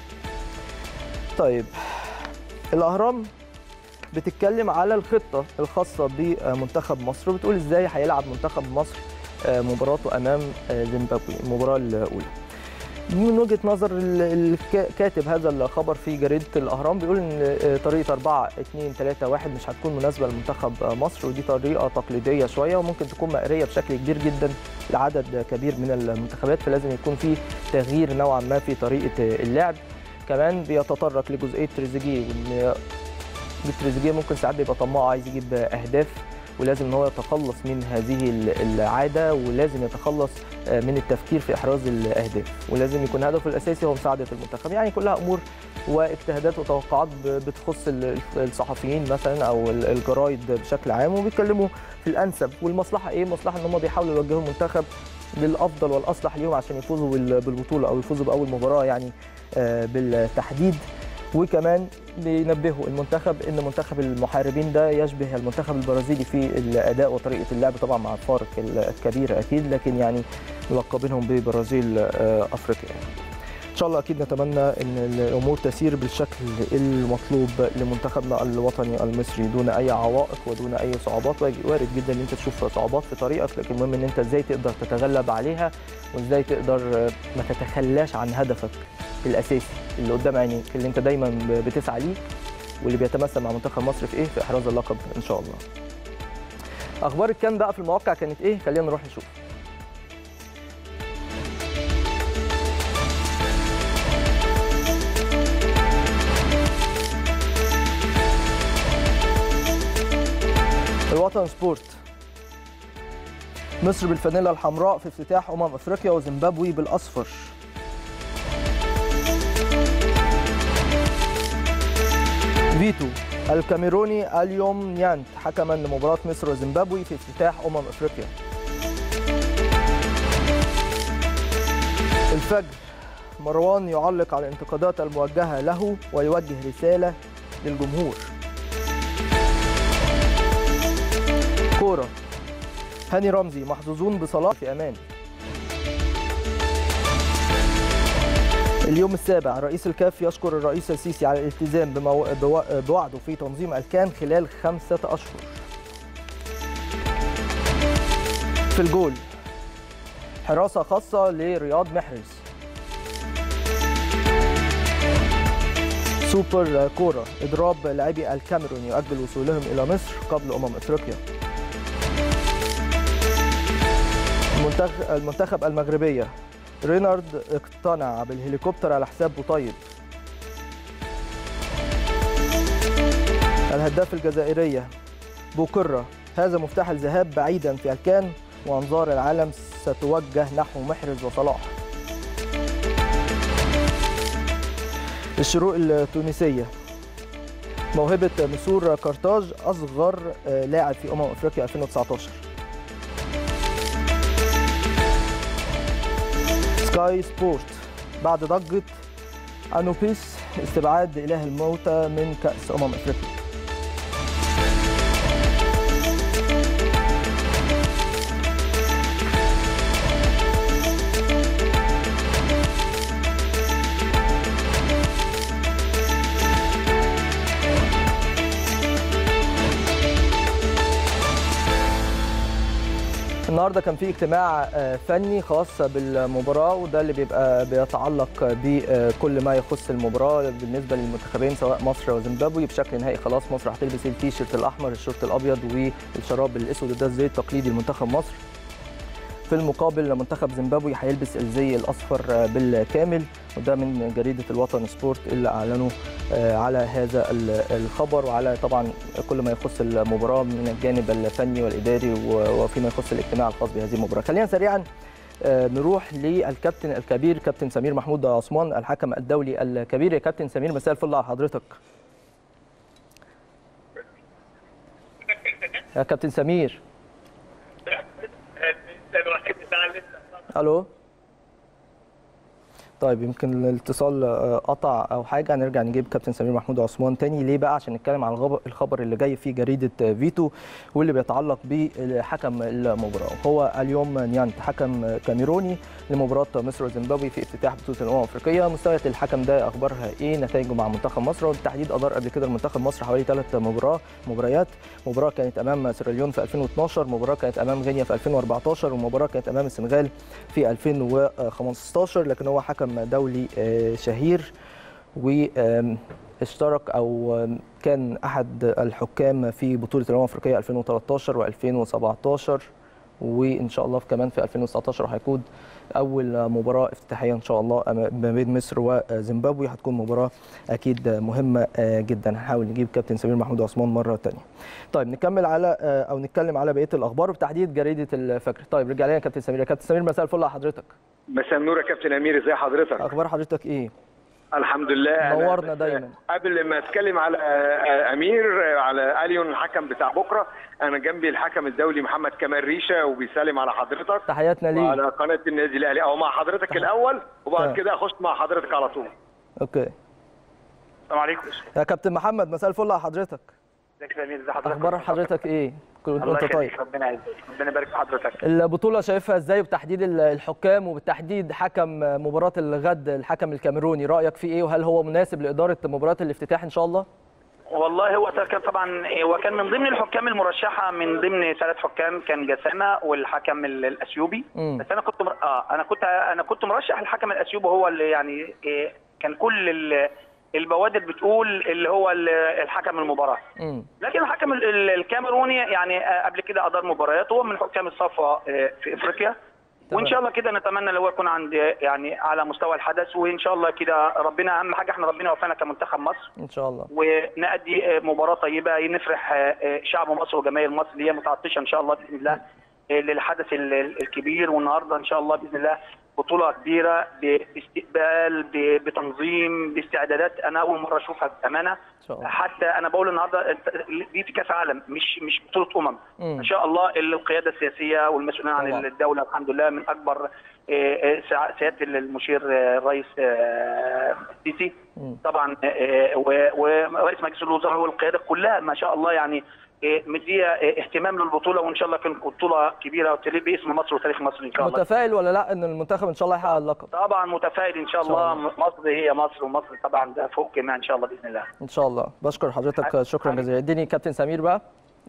طيب الاهرام بتتكلم على الخطه الخاصه بمنتخب مصر وبتقول ازاي هيلعب منتخب مصر آه، مباراته امام آه، زيمبابوي المباراه الاولى من وجهه نظر ال- الك- كاتب هذا الخبر في جريده الاهرام بيقول ان آه، طريقه 4 2 3 1 مش هتكون مناسبه لمنتخب آه، مصر ودي طريقه تقليديه شويه وممكن تكون مقريه بشكل كبير جدا لعدد كبير من المنتخبات فلازم يكون في تغيير نوعا ما في طريقه آه، اللعب كمان بيتطرق لجزئيه تريزيجيه وان تريزيجيه ممكن ساعات بيبقى طماع عايز يجيب اهداف ولازم ان هو يتخلص من هذه ال- العاده ولازم يتخلص آه، من التفكير في احراز الاهداف ولازم يكون هدفه الاساسي هو مساعده المنتخب يعني كلها امور واجتهادات وتوقعات ب- بتخص ال- الصحفيين مثلا او ال- الجرايد بشكل عام وبيتكلموا في الانسب والمصلحه ايه المصلحه ان هم بيحاولوا يوجهوا المنتخب للافضل والاصلح ليهم عشان يفوزوا بال- بالبطوله او يفوزوا باول مباراه يعني آه، بالتحديد وكمان بينبهوا المنتخب ان منتخب المحاربين ده يشبه المنتخب البرازيلي في الاداء وطريقه اللعب طبعا مع الفارق الكبير اكيد لكن يعني ملقبينهم ببرازيل آه، افريقيا يعني. ان شاء الله اكيد نتمنى ان الامور تسير بالشكل المطلوب لمنتخبنا الوطني المصري دون اي عوائق ودون اي صعوبات وارد جدا ان انت تشوف صعوبات في طريقك لكن المهم ان انت ازاي تقدر تتغلب عليها وازاي تقدر آه، ما تتخلاش عن هدفك الاساسي اللي قدام عينيك اللي انت دايما بتسعى ليه واللي بيتمثل مع منتخب مصر في ايه في احراز اللقب ان شاء الله اخبار الكان بقى في المواقع كانت ايه خلينا نروح نشوف الوطن سبورت مصر بالفانيلا الحمراء في افتتاح امم افريقيا وزيمبابوي بالاصفر فيتو الكاميروني اليوم نيانت حكما لمباراة مصر وزيمبابوي في افتتاح أمم أفريقيا الفجر مروان يعلق على الانتقادات الموجهة له ويوجه رسالة للجمهور كورة هاني رمزي محظوظون بصلاح في أمان اليوم السابع رئيس الكاف يشكر الرئيس السيسي على الالتزام بمو... بو... بوعده في تنظيم الكان خلال خمسة أشهر في الجول حراسة خاصة لرياض محرز سوبر كورة إضراب لاعبي الكاميرون يؤجل وصولهم إلى مصر قبل أمم إفريقيا المنتخب, المنتخب المغربية رينارد اقتنع بالهليكوبتر على حساب بوطيب الهداف الجزائرية بوكرة هذا مفتاح الذهاب بعيدا في الكان وأنظار العالم ستوجه نحو محرز وصلاح الشروق التونسية موهبة مسور كارتاج أصغر لاعب في أمم أفريقيا 2019 سكاي سبورت بعد ضجة أنوبيس استبعاد إله الموتى من كأس أمم أفريقيا النهارده كان في اجتماع فني خاص بالمباراه وده اللي بيبقى بيتعلق بكل ما يخص المباراه بالنسبه للمنتخبين سواء مصر وزيمبابوي بشكل نهائي خلاص مصر هتلبس التيشيرت الاحمر الشورت الابيض والشراب الاسود ده الزي التقليدي لمنتخب مصر في المقابل منتخب زيمبابوي هيلبس الزي الاصفر بالكامل وده من جريده الوطن سبورت اللي اعلنوا على هذا الخبر وعلى طبعا كل ما يخص المباراه من الجانب الفني والاداري وفيما يخص الاجتماع الخاص بهذه المباراه خلينا سريعا نروح للكابتن الكبير كابتن سمير محمود عثمان الحكم الدولي الكبير يا كابتن سمير مساء الفل على حضرتك يا كابتن سمير الو طيب يمكن الاتصال قطع او حاجه هنرجع نجيب كابتن سمير محمود عثمان تاني ليه بقى عشان نتكلم عن الخبر اللي جاي في جريده فيتو واللي بيتعلق بحكم المباراه هو اليوم نيانت حكم كاميروني لمباراه مصر وزيمبابوي في افتتاح بطوله الامم الافريقيه مستويات الحكم ده اخبارها ايه نتائجه مع منتخب مصر وبالتحديد ادار قبل كده المنتخب مصر حوالي ثلاث مباراه مباريات مباراه كانت امام سيراليون في 2012 مباراه كانت امام غينيا في 2014 ومباراه كانت امام السنغال في 2015 لكن هو حكم دولي شهير واشترك او كان احد الحكام في بطوله الامم الافريقيه 2013 و2017 وان شاء الله كمان في 2019 هيكون اول مباراه افتتاحيه ان شاء الله ما بين مصر وزيمبابوي هتكون مباراه اكيد مهمه جدا هنحاول نجيب كابتن سمير محمود عثمان مره ثانيه طيب نكمل على او نتكلم على بقيه الاخبار وبتحديد جريده الفجر طيب رجع لنا كابتن سمير يا كابتن سمير مساء الفل على حضرتك مساء النور يا كابتن امير ازي حضرتك اخبار حضرتك ايه الحمد لله نورنا دايما قبل ما اتكلم على امير على اليون الحكم بتاع بكره انا جنبي الحكم الدولي محمد كمال ريشه وبيسلم على حضرتك تحياتنا ليه وعلى قناه النادي الاهلي او مع حضرتك الاول وبعد كده اخش مع حضرتك على طول اوكي السلام عليكم يا كابتن محمد مساء الفل على حضرتك ازيك يا امير ازي حضرتك اخبار حضرتك ايه كل وانت طيب ربنا يعزك ربنا يبارك في حضرتك البطوله شايفها ازاي وبتحديد الحكام وبالتحديد حكم مباراه الغد الحكم الكاميروني رايك فيه ايه وهل هو مناسب لاداره مباراه الافتتاح ان شاء الله والله هو كان طبعا هو كان من ضمن الحكام المرشحه من ضمن ثلاث حكام كان جسامه والحكم الاثيوبي بس انا كنت مر... اه انا كنت انا كنت مرشح الحكم الاثيوبي هو اللي يعني إيه كان كل ال... البوادر بتقول اللي هو الحكم المباراه لكن الحكم الكاميروني يعني قبل كده ادار مباريات هو من حكام الصفوه في افريقيا وان شاء الله كده نتمنى ان هو يكون عند يعني على مستوى الحدث وان شاء الله كده ربنا اهم حاجه احنا ربنا وفقنا كمنتخب مصر ان شاء الله ونأدي مباراه طيبه نفرح شعب مصر وجماهير مصر اللي هي متعطشه ان شاء الله باذن الله للحدث الكبير والنهارده ان شاء الله باذن الله بطوله كبيره باستقبال بتنظيم باستعدادات انا اول مره اشوفها بامانه حتى انا بقول النهارده دي في كاس عالم مش مش بطوله امم ان شاء الله القياده السياسيه والمسؤولين عن الدوله الحمد لله من اكبر سياده المشير الرئيس السيسي طبعا ورئيس مجلس الوزراء والقياده كلها ما شاء الله يعني مديه اهتمام للبطوله وان شاء الله تكون بطوله كبيره وتليق باسم مصر وتاريخ مصر ان شاء الله متفائل ولا لا ان المنتخب ان شاء الله يحقق اللقب طبعا متفائل ان شاء الله مصر هي مصر ومصر طبعا ده فوق كمان ان شاء الله باذن الله ان شاء الله بشكر حضرتك شكرا جزيلا اديني كابتن سمير بقى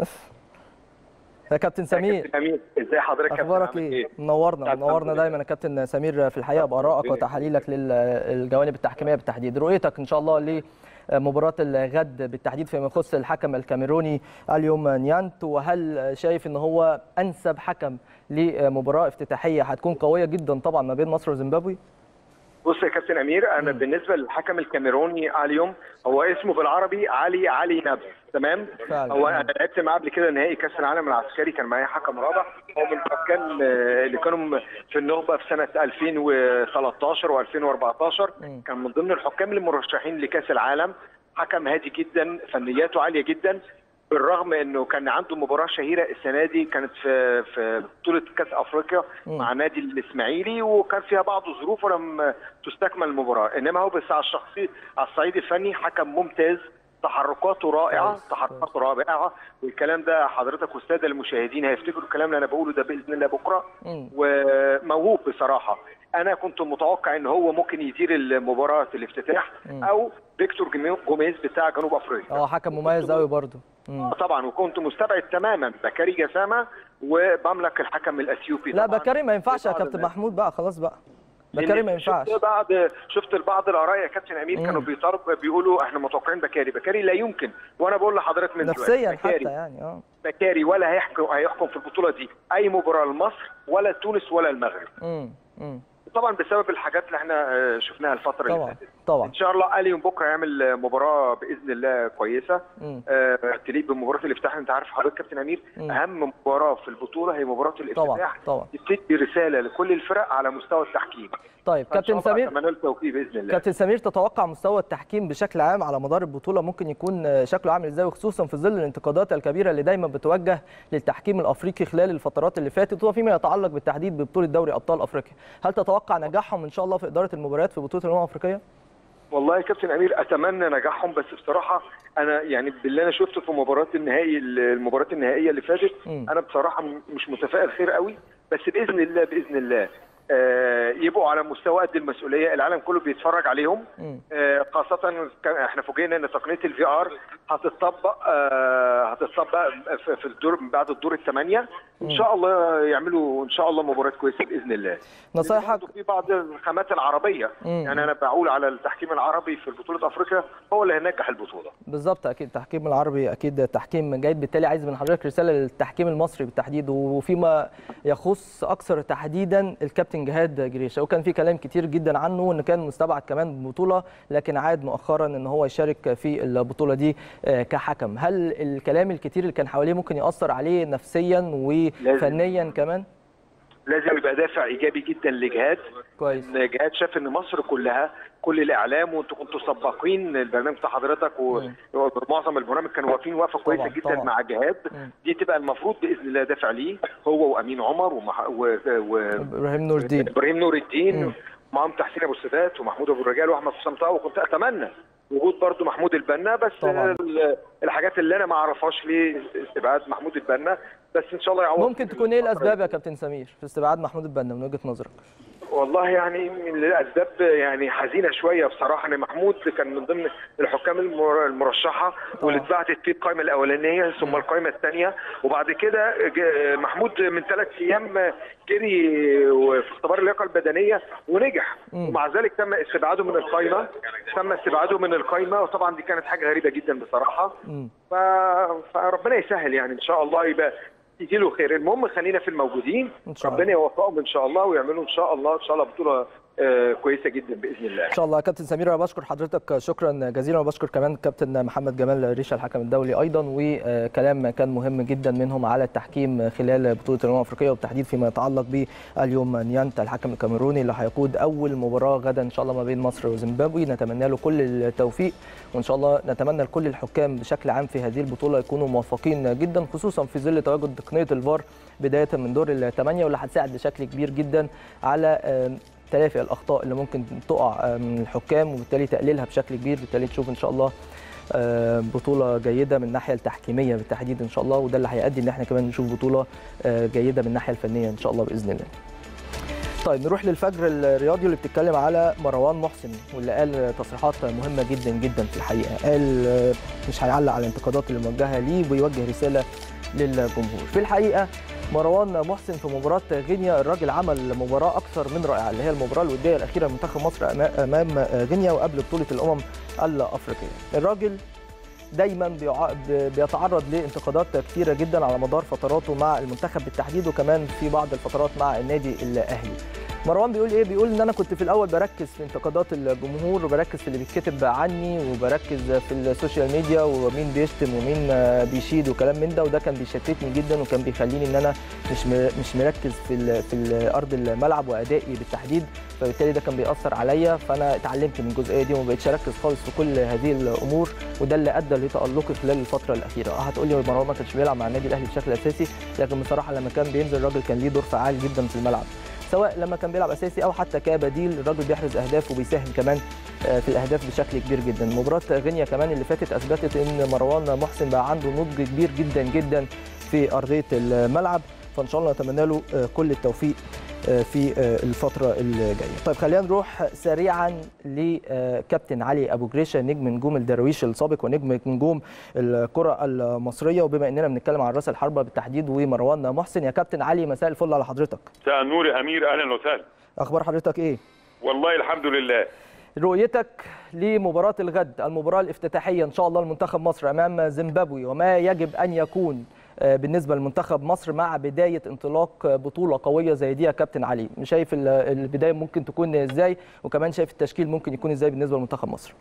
يا كابتن سمير امير ازي حضرتك اخبارك ايه منورنا منورنا دايما يا كابتن سمير في الحقيقه بارائك وتحاليلك للجوانب التحكيميه بالتحديد رؤيتك ان شاء الله لمباراه الغد بالتحديد فيما يخص الحكم الكاميروني اليوم نيانت وهل شايف ان هو انسب حكم لمباراه افتتاحيه هتكون قويه جدا طبعا ما بين مصر وزيمبابوي بص يا كابتن امير انا مم. بالنسبه للحكم الكاميروني اليوم هو اسمه بالعربي علي علي نبي تمام فعلا. هو انا لعبت معاه قبل كده نهائي كاس العالم العسكري كان معايا حكم رابع هو من الحكام آه، اللي كانوا في النخبه في سنه 2013 و2014 مم. كان من ضمن الحكام المرشحين لكاس العالم حكم هادي جدا فنياته عاليه جدا بالرغم انه كان عنده مباراه شهيره السنه دي كانت في في بطوله كاس افريقيا مم. مع نادي الاسماعيلي وكان فيها بعض الظروف ولم تستكمل المباراه انما هو بس على الشخصي على الصعيد الفني حكم ممتاز تحركاته رائعه كويس، تحركاته رائعه والكلام ده حضرتك والساده المشاهدين هيفتكروا الكلام اللي انا بقوله ده باذن الله بكره مم. وموهوب بصراحه انا كنت متوقع ان هو ممكن يدير المباراه الافتتاح مم. او فيكتور جيمي- جوميز بتاع جنوب افريقيا اه حكم مميز قوي برضه مم. طبعا وكنت مستبعد تماما بكاري جسامه وبملك الحكم الاثيوبي لا طبعاً. بكاري ما ينفعش يا بعض كابتن الناس. محمود بقى خلاص بقى لأن بكاري ما ينفعش شفت بعض شفت البعض الاراء يا كابتن امير مم. كانوا بيطالب بيقولوا احنا متوقعين بكاري بكاري لا يمكن وانا بقول لحضرتك من نفسيا دلوقتي حتى بكاري يعني اه بكاري ولا هيحكم هيحكم في البطوله دي اي مباراه لمصر ولا تونس ولا المغرب مم. مم. طبعا بسبب الحاجات اللي احنا آه، شفناها الفتره اللي طبعا فاتت طبعا ان شاء الله اليوم بكره يعمل مباراه باذن الله كويسه مم. آه، تليق بمباراه الافتتاح انت عارف حضرتك كابتن امير مم. اهم مباراه في البطوله هي مباراه طبعا الافتتاح طبعا بتدي رساله لكل الفرق على مستوى التحكيم طيب فإن شاء كابتن الله سمير اتمنى له التوفيق باذن الله كابتن سمير تتوقع مستوى التحكيم بشكل عام على مدار البطوله ممكن يكون آه، شكله عامل ازاي وخصوصا في ظل الانتقادات الكبيره اللي دايما بتوجه للتحكيم الافريقي خلال الفترات اللي فاتت وفيما يتعلق بالتحديد ببطوله دوري ابطال افريقيا هل تتوقع نجاحهم ان شاء الله في اداره المباريات في بطوله الامم الافريقيه والله يا كابتن امير اتمنى نجاحهم بس بصراحه انا يعني باللي انا شفته في مباراه النهائي المباراه النهائيه اللي فاتت مم. انا بصراحه م- مش متفائل خير قوي بس باذن الله باذن الله آه، يبقوا على مستوى قد المسؤوليه العالم كله بيتفرج عليهم مم. آه، خاصة كان- احنا فوجئنا ان تقنية الفي ار هتطبق آه، هتطبق في في الدور بعد الدور الثمانية ان شاء الله يعملوا ان شاء الله مباراة كويسة باذن الله. نصايحك برضه في بعض الخامات العربية مم. يعني انا بقول على التحكيم العربي في بطولة افريقيا هو اللي هينجح البطولة. بالظبط اكيد التحكيم العربي اكيد تحكيم جيد بالتالي عايز من حضرتك رساله للتحكيم المصري بالتحديد وفيما يخص اكثر تحديدا الكابتن جهاد جريشه وكان في كلام كتير جدا عنه ان كان مستبعد كمان بالبطوله لكن عاد مؤخرا ان هو يشارك في البطوله دي آه، كحكم هل الكلام الكتير اللي كان حواليه ممكن ياثر عليه نفسيا وفنيا كمان لازم يبقى دافع ايجابي جدا لجهاد كويس ان جهاد شاف ان مصر كلها كل الاعلام وانتوا كنتوا سباقين البرنامج بتاع حضرتك مم. ومعظم البرنامج كانوا واقفين وقفه كويسه طبعاً، جدا طبعاً. مع جهاد مم. دي تبقى المفروض باذن الله دافع ليه هو وامين عمر ومح... و... و... ابراهيم نور الدين ابراهيم نور الدين مم. معاهم تحسين ابو السادات ومحمود ابو الرجال واحمد حسام طه وكنت اتمنى وجود برضو محمود البنا بس طبعاً. ال- الحاجات اللي انا ما اعرفهاش ليه استبعاد محمود البنا بس ان شاء الله يعوض ممكن تكون ايه الاسباب يا كابتن سمير في استبعاد محمود البنا من وجهه نظرك والله يعني من الاسباب يعني حزينه شويه بصراحه ان محمود كان من ضمن الحكام المر- المرشحه واللي اتبعتت في القائمه الاولانيه ثم القائمه الثانيه وبعد كده ج- محمود من ثلاث ايام جري في اختبار اللياقه البدنيه ونجح مم. ومع ذلك تم استبعاده من القائمه تم استبعاده من القائمه وطبعا دي كانت حاجه غريبه جدا بصراحه مم. ف... فربنا يسهل يعني ان شاء الله يبقى يجي له خير المهم خلينا في الموجودين إن شاء الله. ربنا يوفقهم ان شاء الله ويعملوا ان شاء الله ان شاء الله بطوله آه، كويسه جدا باذن الله ان شاء الله كابتن سمير انا بشكر حضرتك شكرا جزيلا وبشكر كمان كابتن محمد جمال ريشه الحكم الدولي ايضا وكلام كان مهم جدا منهم على التحكيم خلال بطوله الامم الافريقيه وبالتحديد فيما يتعلق باليوم نيانتا الحكم الكاميروني اللي هيقود اول مباراه غدا ان شاء الله ما بين مصر وزيمبابوي نتمنى له كل التوفيق وان شاء الله نتمنى لكل الحكام بشكل عام في هذه البطوله يكونوا موفقين جدا خصوصا في ظل تواجد تقنيه الفار بدايه من دور الثمانيه واللي هتساعد بشكل كبير جدا على آم، تلافي الاخطاء اللي ممكن تقع آه، من الحكام وبالتالي تقليلها بشكل كبير بالتالي تشوف ان شاء الله آه، بطوله جيده من الناحيه التحكيميه بالتحديد ان شاء الله وده اللي هيؤدي ان احنا كمان نشوف بطوله آه، جيده من الناحيه الفنيه ان شاء الله باذن الله طيب نروح للفجر الرياضي اللي بتتكلم على مروان محسن واللي قال تصريحات مهمه جدا جدا في الحقيقه قال آه، مش هيعلق على الانتقادات اللي موجهه ليه ويوجه رساله للجمهور في الحقيقه مروان محسن في مباراة غينيا الراجل عمل مباراة أكثر من رائعة اللي هي المباراة الودية الأخيرة لمنتخب مصر أما- أمام غينيا وقبل بطولة الأمم الأفريقية. الراجل دايما بيع- ب- بيتعرض لانتقادات كثيرة جدا على مدار فتراته مع المنتخب بالتحديد وكمان في بعض الفترات مع النادي الأهلي. مروان بيقول ايه بيقول ان انا كنت في الاول بركز في انتقادات الجمهور وبركز في اللي بيتكتب عني وبركز في السوشيال ميديا ومين بيشتم ومين آه، بيشيد وكلام من ده وده كان بيشتتني جدا وكان بيخليني ان انا مش م- مش مركز في ال- في ال- ارض الملعب وادائي بالتحديد فبالتالي ده كان بيأثر عليا فانا اتعلمت من الجزئيه دي وما بقتش اركز خالص في كل هذه الامور وده اللي ادى لتألقي خلال الفتره الاخيره اه هتقول لي مروان ما كانش بيلعب مع النادي الاهلي بشكل اساسي لكن بصراحه لما كان بينزل الراجل كان ليه دور فعال جدا في الملعب سواء لما كان بيلعب اساسي او حتى كبديل الراجل بيحرز اهداف وبيساهم كمان آه، في الاهداف بشكل كبير جدا مباراه غينيا كمان اللي فاتت اثبتت ان مروان محسن بقى عنده نضج كبير جدا جدا في ارضيه الملعب فان شاء الله نتمنى له آه، كل التوفيق آه، في آه، الفتره الجايه طيب خلينا نروح سريعا لكابتن علي ابو جريشه نجم نجوم الدراويش السابق ونجم نجوم الكره المصريه وبما اننا بنتكلم عن راس الحربه بالتحديد ومروان محسن يا كابتن علي مساء الفل على حضرتك مساء النور يا امير اهلا وسهلا اخبار حضرتك ايه والله الحمد لله رؤيتك لمباراة الغد المباراة الافتتاحية إن شاء الله لمنتخب مصر أمام زيمبابوي وما يجب أن يكون آه، بالنسبة لمنتخب مصر مع بداية انطلاق آه، بطولة قوية زي دي يا كابتن علي شايف ال- البداية ممكن تكون إزاي وكمان شايف التشكيل ممكن يكون إزاي بالنسبة لمنتخب مصر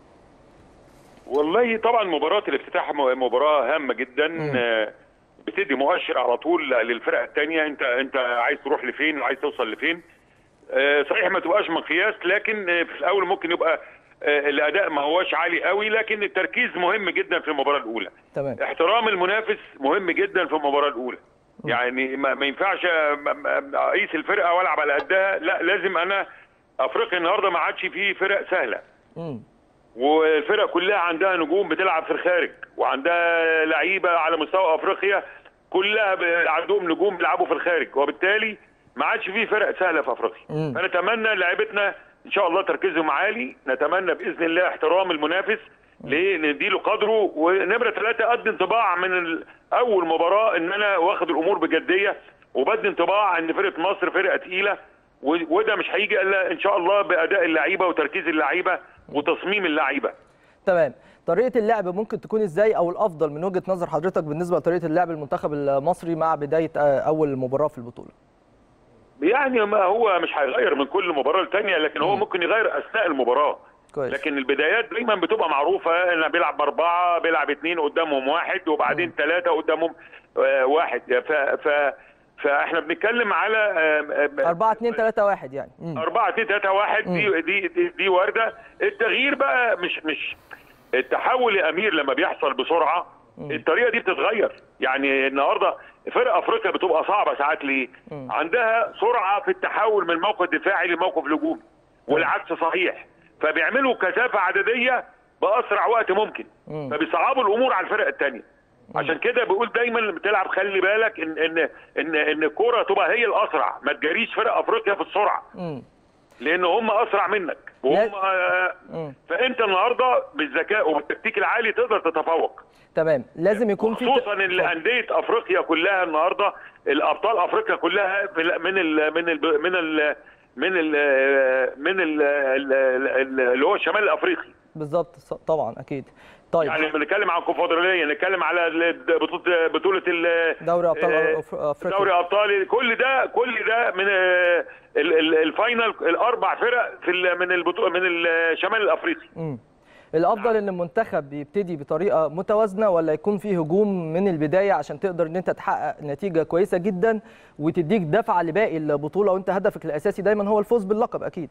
والله طبعا مباراه الافتتاح م- مباراه هامه جدا آه، بتدي مؤشر على طول للفرقه الثانيه انت انت عايز تروح لفين وعايز توصل لفين آه، صحيح ما تبقاش مقياس لكن آه، في الاول ممكن يبقى آه، الاداء ما هوش عالي قوي لكن التركيز مهم جدا في المباراه الاولى تمام احترام المنافس مهم جدا في المباراه الاولى يعني ما, ما ينفعش م- م- اقيس الفرقه والعب على قدها لا لازم انا افريقيا النهارده ما عادش فيه فرق سهله مم. والفرق كلها عندها نجوم بتلعب في الخارج وعندها لعيبه على مستوى افريقيا كلها ب- عندهم نجوم بيلعبوا في الخارج وبالتالي ما عادش فيه فرق سهله في افريقيا مم. فنتمنى لعيبتنا ان شاء الله تركيزهم عالي نتمنى باذن الله احترام المنافس ليه نديله قدره ونمره ثلاثه ادي انطباع من ال- اول مباراه ان انا واخد الامور بجديه وبدي انطباع ان فرقه مصر فرقه تقيله و- وده مش هيجي الا ان شاء الله باداء اللعيبه وتركيز اللعيبه وتصميم اللعيبه تمام طريقة اللعب ممكن تكون إزاي أو الأفضل من وجهة نظر حضرتك بالنسبة لطريقة اللعب المنتخب المصري مع بداية آه، أول مباراة في البطولة يعني ما هو مش هيغير من كل مباراه للثانيه لكن هو ممكن يغير اثناء المباراه كويس لكن البدايات دايما بتبقى معروفه انه بيلعب باربعه بيلعب اثنين قدامهم واحد وبعدين ثلاثه قدامهم آه، واحد ف ف فاحنا بنتكلم على آه، آه، 4 2 3 1 يعني مم. 4 2 3 1 دي دي دي, دي وارده التغيير بقى مش مش التحول يا امير لما بيحصل بسرعه الطريقه دي بتتغير يعني النهارده فرق افريقيا بتبقى صعبه ساعات ليه؟ عندها سرعه في التحول من موقف دفاعي لموقف هجومي والعكس صحيح فبيعملوا كثافه عدديه باسرع وقت ممكن مم. فبيصعبوا الامور على الفرق الثانيه عشان كده بقول دايما لما بتلعب خلي بالك ان ان ان ان الكوره تبقى هي الاسرع ما تجاريش فرق افريقيا في السرعه مم. لان هم اسرع منك وهم لا- آه، مم. فانت النهارده بالذكاء وبالتكتيك العالي تقدر تتفوق تمام لازم يكون في خصوصا ان انديه افريقيا كلها النهارده الابطال افريقيا كلها في ال- من ال من ال من ال من ال من ال اللي هو الشمال الافريقي بالظبط ص- طبعا اكيد طيب يعني لما نتكلم عن الكونفدراليه نتكلم على ال- بطوله بطوله ال- دوري ابطال آه، أف- افريقيا دوري ابطال كل ده كل ده من آه، ال- ال- الفاينل الاربع فرق في ال- من البطوله من الشمال الافريقي مم. الافضل ان المنتخب يبتدي بطريقه متوازنه ولا يكون فيه هجوم من البدايه عشان تقدر ان انت تحقق نتيجه كويسه جدا وتديك دفعه لباقي البطوله وانت هدفك الاساسي دايما هو الفوز باللقب اكيد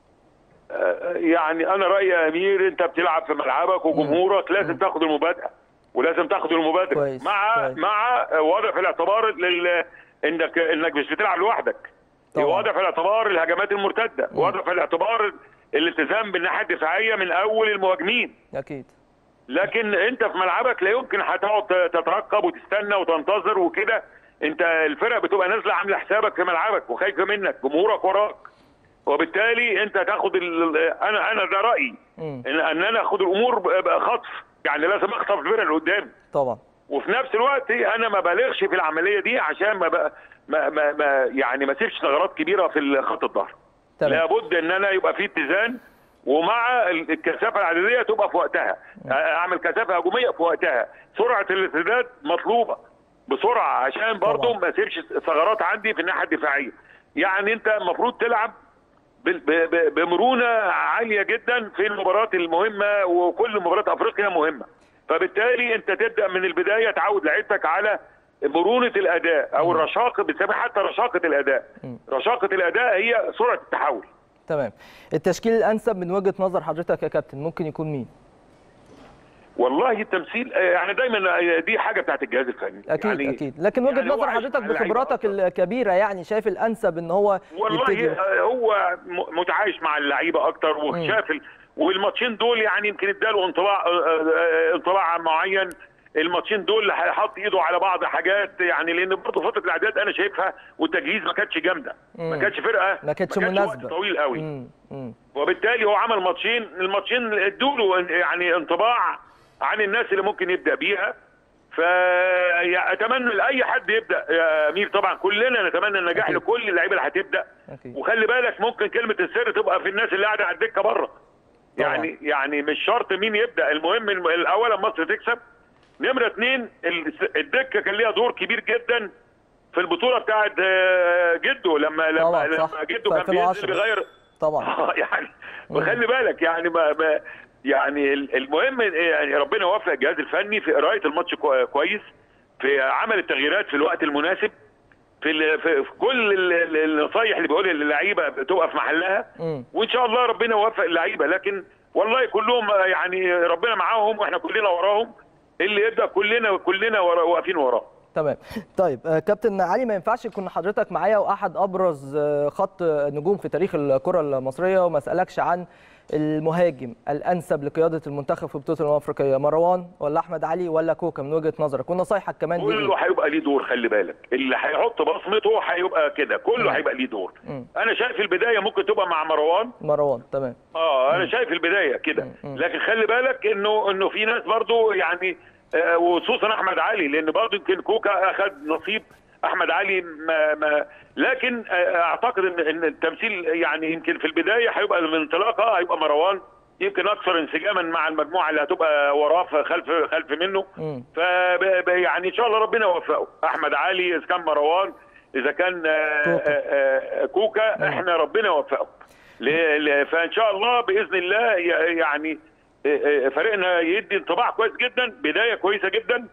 يعني انا رايي يا امير انت بتلعب في ملعبك وجمهورك لازم تاخد المبادئه ولازم تاخد المبادره كويس، مع كويس. مع وضع في الاعتبار لل... انك انك مش بتلعب لوحدك طبعا. وضع في الاعتبار الهجمات المرتده وضع في الاعتبار الالتزام بالناحيه الدفاعيه من اول المهاجمين اكيد لكن انت في ملعبك لا يمكن هتقعد تترقب وتستنى وتنتظر وكده انت الفرق بتبقى نازله عامله حسابك في ملعبك وخايفه منك جمهورك وراك وبالتالي انت تاخد ال... انا انا ده رايي مم. ان ان انا اخد الامور ب- بقى خطف يعني لازم اخطف الفرق اللي قدامي طبعا وفي نفس الوقت انا ما بالغش في العمليه دي عشان ما بقى ما, ما, ما يعني ما اسيبش ثغرات كبيره في خط الظهر تمام لابد ان انا يبقى في اتزان ومع ال- الكثافه العدديه تبقى في وقتها اعمل كثافه هجوميه في وقتها سرعه الارتداد مطلوبه بسرعه عشان برضه طبعا. ما اسيبش ثغرات عندي في الناحيه الدفاعيه يعني انت المفروض تلعب بال- ب- ب- بمرونه عاليه جدا في المباريات المهمه وكل مباريات افريقيا مهمه فبالتالي انت تبدا من البدايه تعود لعيبتك على مرونه الاداء او الرشاقه بنسميها حتى رشاقه الاداء رشاقه الاداء هي سرعه التحول تمام التشكيل الانسب من وجهه نظر حضرتك يا كابتن ممكن يكون مين والله التمثيل آه، يعني دايما آه، دي حاجه بتاعت الجهاز الفني اكيد يعني اكيد لكن وجهه يعني هو نظر عايش حضرتك مع اللعيبة بخبراتك أكتر. الكبيره يعني شايف الانسب ان هو والله يبتدي آه، هو م- متعايش مع اللعيبه اكتر وشاف ال- والماتشين دول يعني يمكن اداله انطباع آه، آه، انطباع معين الماتشين دول حط ايده على بعض حاجات يعني لان برضه فتره الاعداد انا شايفها والتجهيز ما كانتش جامده ما كانتش فرقه ما كانتش وقت مناسبة. طويل قوي مم. مم. وبالتالي هو عمل ماتشين الماتشين ادوا له يعني انطباع عن الناس اللي ممكن يبدا بيها فاتمنى لاي حد يبدا يا امير طبعا كلنا نتمنى النجاح أكيد. لكل اللعيبه اللي هتبدا أكيد. وخلي بالك ممكن كلمه السر تبقى في الناس اللي قاعده على الدكه بره طبعاً. يعني يعني مش شرط مين يبدا المهم الم- اولا مصر تكسب نمره اثنين ال- الدكه كان ليها دور كبير جدا في البطوله بتاعت آه، جده لما لما طبعاً، لما صح. جده في كان بينزل 2010. بيغير طبعا اه يعني وخلي بالك يعني ما, ما يعني ال- المهم يعني ربنا يوفق الجهاز الفني في قرايه الماتش كوي- كويس في عمل التغييرات في الوقت المناسب في ال- في في كل ال- ال- النصايح اللي بيقولها للعيبه بتبقى في محلها مم. وان شاء الله ربنا يوفق اللعيبه لكن والله كلهم يعني ربنا معاهم واحنا كلنا وراهم اللي يبدا كلنا كلنا ورا واقفين وراه تمام طيب آه، كابتن علي ما ينفعش يكون حضرتك معايا واحد ابرز آه، خط نجوم في تاريخ الكره المصريه وما اسالكش عن المهاجم الانسب لقياده المنتخب في بطوله الامم الافريقيه مروان ولا احمد علي ولا كوكا من وجهه نظرك ونصايحك كمان دي كله إيه؟ هيبقى ليه دور خلي بالك اللي هيحط بصمته هيبقى كده كله هيبقى ليه دور مم. انا شايف البدايه ممكن تبقى مع مروان مروان تمام اه انا شايف البدايه كده لكن خلي بالك انه انه في ناس برضو يعني آه، وخصوصا احمد علي لان برضو يمكن كوكا اخذ نصيب احمد علي ما ما لكن آه، اعتقد ان ان التمثيل يعني يمكن في البدايه هيبقى من انطلاقه هيبقى مروان يمكن اكثر انسجاما مع المجموعه اللي هتبقى وراه ف- خلف خلف منه مم. ف يعني ان شاء الله ربنا يوفقه احمد علي اذا كان مروان اذا كان آه، كوكا. آه، آه، كوكا احنا ربنا يوفقه ل- ل- فان شاء الله باذن الله ي- يعني آه، آه، فريقنا يدي انطباع كويس جدا بدايه كويسه جدا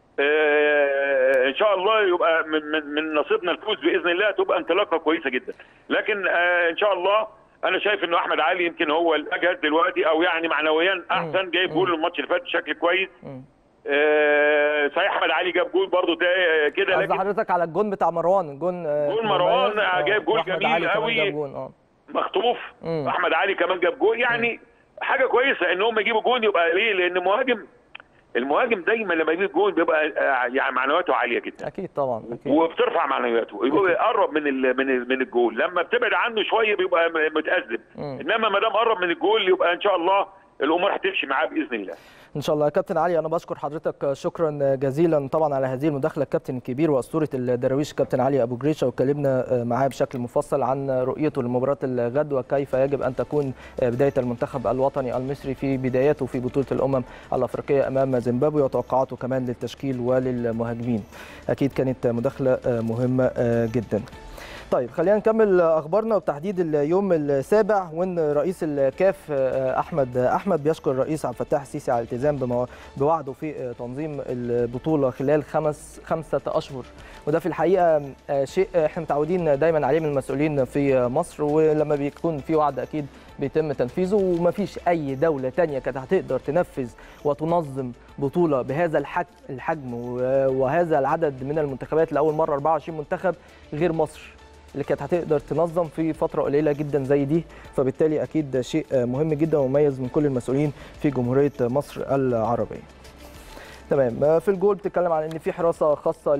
آه، ان شاء الله يبقى من من من نصيبنا الفوز باذن الله تبقى انطلاقه كويسه جدا لكن آه، ان شاء الله انا شايف انه احمد علي يمكن هو الاجهز دلوقتي او يعني معنويا احسن جايب جول الماتش اللي فات بشكل كويس مم. آه، صحيح احمد علي جاب جول برضه تا- كده قصدي لكن حضرتك على الجون بتاع مروان الجون آه، جول مروان مميز. آه، جايب جول وأحمد جميل علي كمان قوي. جاب جون اه مخطوف مم. احمد علي كمان جاب جول يعني حاجه كويسه ان هم يجيبوا جول يبقى ليه لان مهاجم المهاجم دايما لما يجيب جول بيبقى آه، يعني معنوياته عاليه جدا اكيد طبعا اكيد وبترفع معنوياته يبقى يقرب من ال من ال من الجول لما بتبعد عنه شويه بيبقى م- متأزم مم. انما ما دام قرب من الجول يبقى ان شاء الله الامور هتمشي معاه باذن الله ان شاء الله يا كابتن علي انا بشكر حضرتك شكرا جزيلا طبعا على هذه المداخله الكابتن الكبير واسطوره الدراويش كابتن علي ابو جريشه واتكلمنا معاه بشكل مفصل عن رؤيته لمباراه الغد وكيف يجب ان تكون بدايه المنتخب الوطني المصري في بداياته في بطوله الامم الافريقيه امام زيمبابوي وتوقعاته كمان للتشكيل وللمهاجمين اكيد كانت مداخله مهمه جدا طيب خلينا نكمل اخبارنا وبتحديد اليوم السابع وان رئيس الكاف احمد احمد بيشكر الرئيس عبد الفتاح السيسي على الالتزام بمو- بوعده في تنظيم البطوله خلال خمس خمسه اشهر وده في الحقيقه شيء احنا متعودين دايما عليه من المسؤولين في مصر ولما بيكون في وعد اكيد بيتم تنفيذه ومفيش اي دوله تانية كانت هتقدر تنفذ وتنظم بطوله بهذا الحجم الحجم وهذا العدد من المنتخبات لاول مره 24 منتخب غير مصر اللي كانت هتقدر تنظم في فتره قليله جدا زي دي فبالتالي اكيد ده شيء مهم جدا ومميز من كل المسؤولين في جمهوريه مصر العربيه تمام في الجول بتتكلم عن ان في حراسه خاصه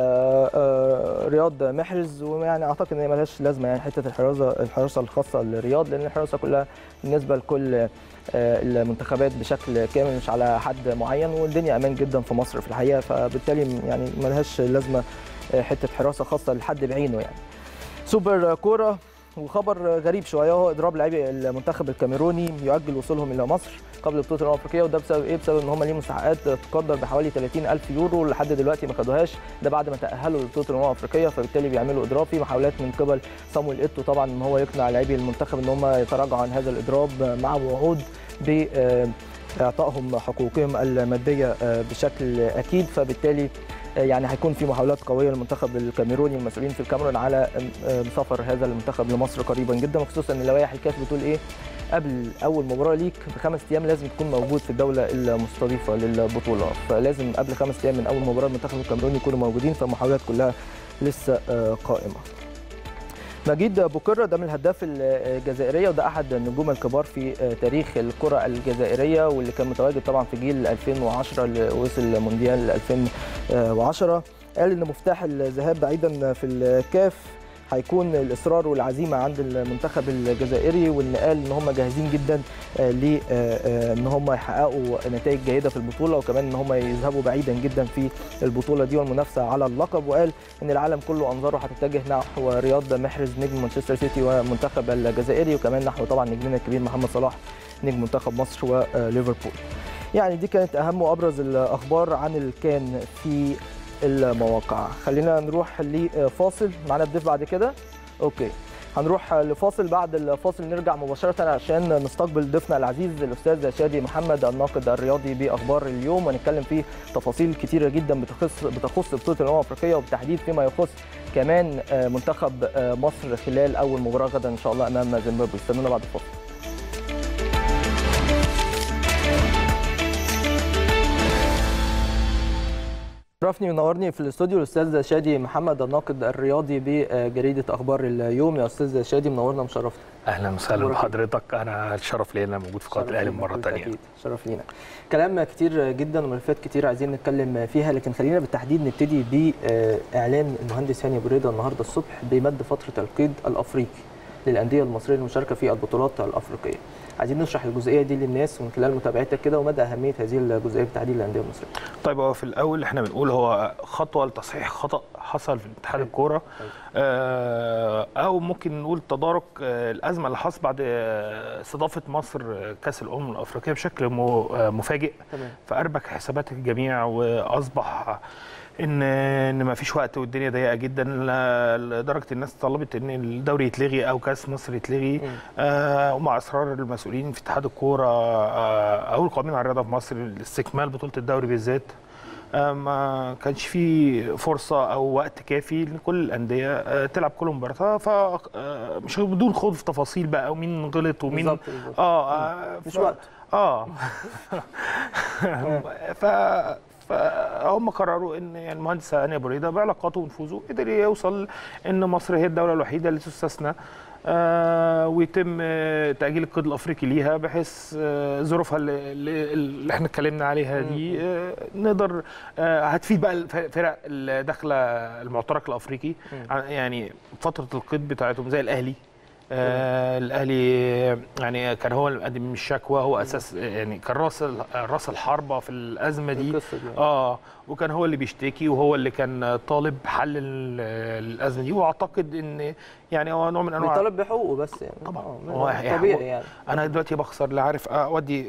لرياض محرز ويعني اعتقد ان هي ملهاش لازمه يعني حته الحراسه الحراسه الخاصه لرياض لان الحراسه كلها بالنسبه لكل آه، المنتخبات بشكل كامل مش على حد معين والدنيا امان جدا في مصر في الحقيقه فبالتالي يعني ملهاش لازمه آه، حته حراسه خاصه لحد بعينه يعني سوبر كوره وخبر غريب شويه هو اضراب لاعبي المنتخب الكاميروني يؤجل وصولهم الى مصر قبل بطوله الامم الافريقيه وده بسبب ايه؟ بسبب ان هم ليهم مستحقات تقدر بحوالي 30 الف يورو لحد دلوقتي ما خدوهاش ده بعد ما تاهلوا لبطوله الامم الافريقيه فبالتالي بيعملوا اضراب في محاولات من قبل صامويل ايتو طبعا ان هو يقنع لاعبي المنتخب ان هم يتراجعوا عن هذا الاضراب مع وعود ب اعطائهم حقوقهم الماديه بشكل اكيد فبالتالي يعني هيكون في محاولات قويه للمنتخب الكاميروني والمسؤولين في الكاميرون على سفر هذا المنتخب لمصر قريبا جدا وخصوصا ان لوائح الكاف بتقول ايه قبل اول مباراه ليك بخمس ايام لازم تكون موجود في الدوله المستضيفه للبطوله فلازم قبل خمس ايام من اول مباراه المنتخب الكاميروني يكونوا موجودين فالمحاولات كلها لسه قائمه مجيد بوكرة ده من الهداف الجزائريه وده احد النجوم الكبار في تاريخ الكره الجزائريه واللي كان متواجد طبعا في جيل 2010 اللي وصل مونديال 2010 قال ان مفتاح الذهاب بعيدا في الكاف هيكون الاصرار والعزيمه عند المنتخب الجزائري وان قال ان هم جاهزين جدا ل ان هم يحققوا نتائج جيده في البطوله وكمان ان هم يذهبوا بعيدا جدا في البطوله دي والمنافسه على اللقب وقال ان العالم كله انظاره هتتجه نحو رياض محرز نجم مانشستر سيتي والمنتخب الجزائري وكمان نحو طبعا نجمنا الكبير محمد صلاح نجم منتخب مصر وليفربول. يعني دي كانت اهم وابرز الاخبار عن الكان في المواقع خلينا نروح لفاصل معانا الضيف بعد كده اوكي هنروح لفاصل بعد الفاصل نرجع مباشرة عشان نستقبل ضيفنا العزيز الأستاذ شادي محمد الناقد الرياضي بأخبار اليوم ونتكلم فيه تفاصيل كتيرة جدا بتخص بتخص بطولة الأمم الأفريقية وبالتحديد فيما يخص كمان منتخب مصر خلال أول مباراة غدا إن شاء الله أمام زيمبابوي استنونا بعد الفاصل شرفني ونورني في الاستوديو الاستاذ شادي محمد الناقد الرياضي بجريده اخبار اليوم يا استاذ شادي منورنا مشرفنا اهلا وسهلا بحضرتك انا الشرف لي انا موجود في قناه الاهلي مره ثانيه شرف لينا كلام كتير جدا وملفات كتير عايزين نتكلم فيها لكن خلينا بالتحديد نبتدي باعلان المهندس هاني بريده النهارده الصبح بمد فتره القيد الافريقي للانديه المصريه المشاركه في البطولات الافريقيه عايزين نشرح الجزئيه دي للناس من خلال متابعتك كده ومدى اهميه هذه الجزئيه بالتحديد للانديه المصريه. طيب هو في الاول احنا بنقول هو خطوه لتصحيح خطا حصل في اتحاد الكوره آه او ممكن نقول تدارك آه الازمه اللي حصل بعد آه استضافه مصر كاس الامم الافريقيه بشكل مفاجئ فاربك حسابات الجميع واصبح ان ان ما فيش وقت والدنيا ضيقه جدا لدرجه الناس طلبت ان الدوري يتلغي او كاس مصر يتلغي آه ومع اصرار المسؤولين في اتحاد الكوره آه او القائمين على الرياضه في مصر لاستكمال بطوله الدوري بالذات آه ما كانش في فرصه او وقت كافي لكل الانديه آه تلعب كل مباراتها ف آه مش بدون خوض في تفاصيل بقى ومين غلط ومين بالظبط بالظبط. اه, آه مش وقت اه ف فهم قرروا ان المهندس هاني ابو ريده بعلاقاته ونفوذه قدر يوصل ان مصر هي الدوله الوحيده اللي تستثنى آه ويتم آه تاجيل القيد الافريقي ليها بحيث آه ظروفها اللي, اللي احنا اتكلمنا عليها دي آه نقدر آه هتفيد بقى الفرق اللي داخله المعترك الافريقي يعني فتره القيد بتاعتهم زي الاهلي آه الاهلي يعني كان هو اللي مقدم الشكوى هو اساس يعني كان راس راس الحربه في الازمه دي دي. اه وكان هو اللي بيشتكي وهو اللي كان طالب حل الازمه دي واعتقد ان يعني هو نوع من انواع بيطالب بحقوقه بس يعني طبعا هو طبيعي يعني انا دلوقتي بخسر لا عارف اودي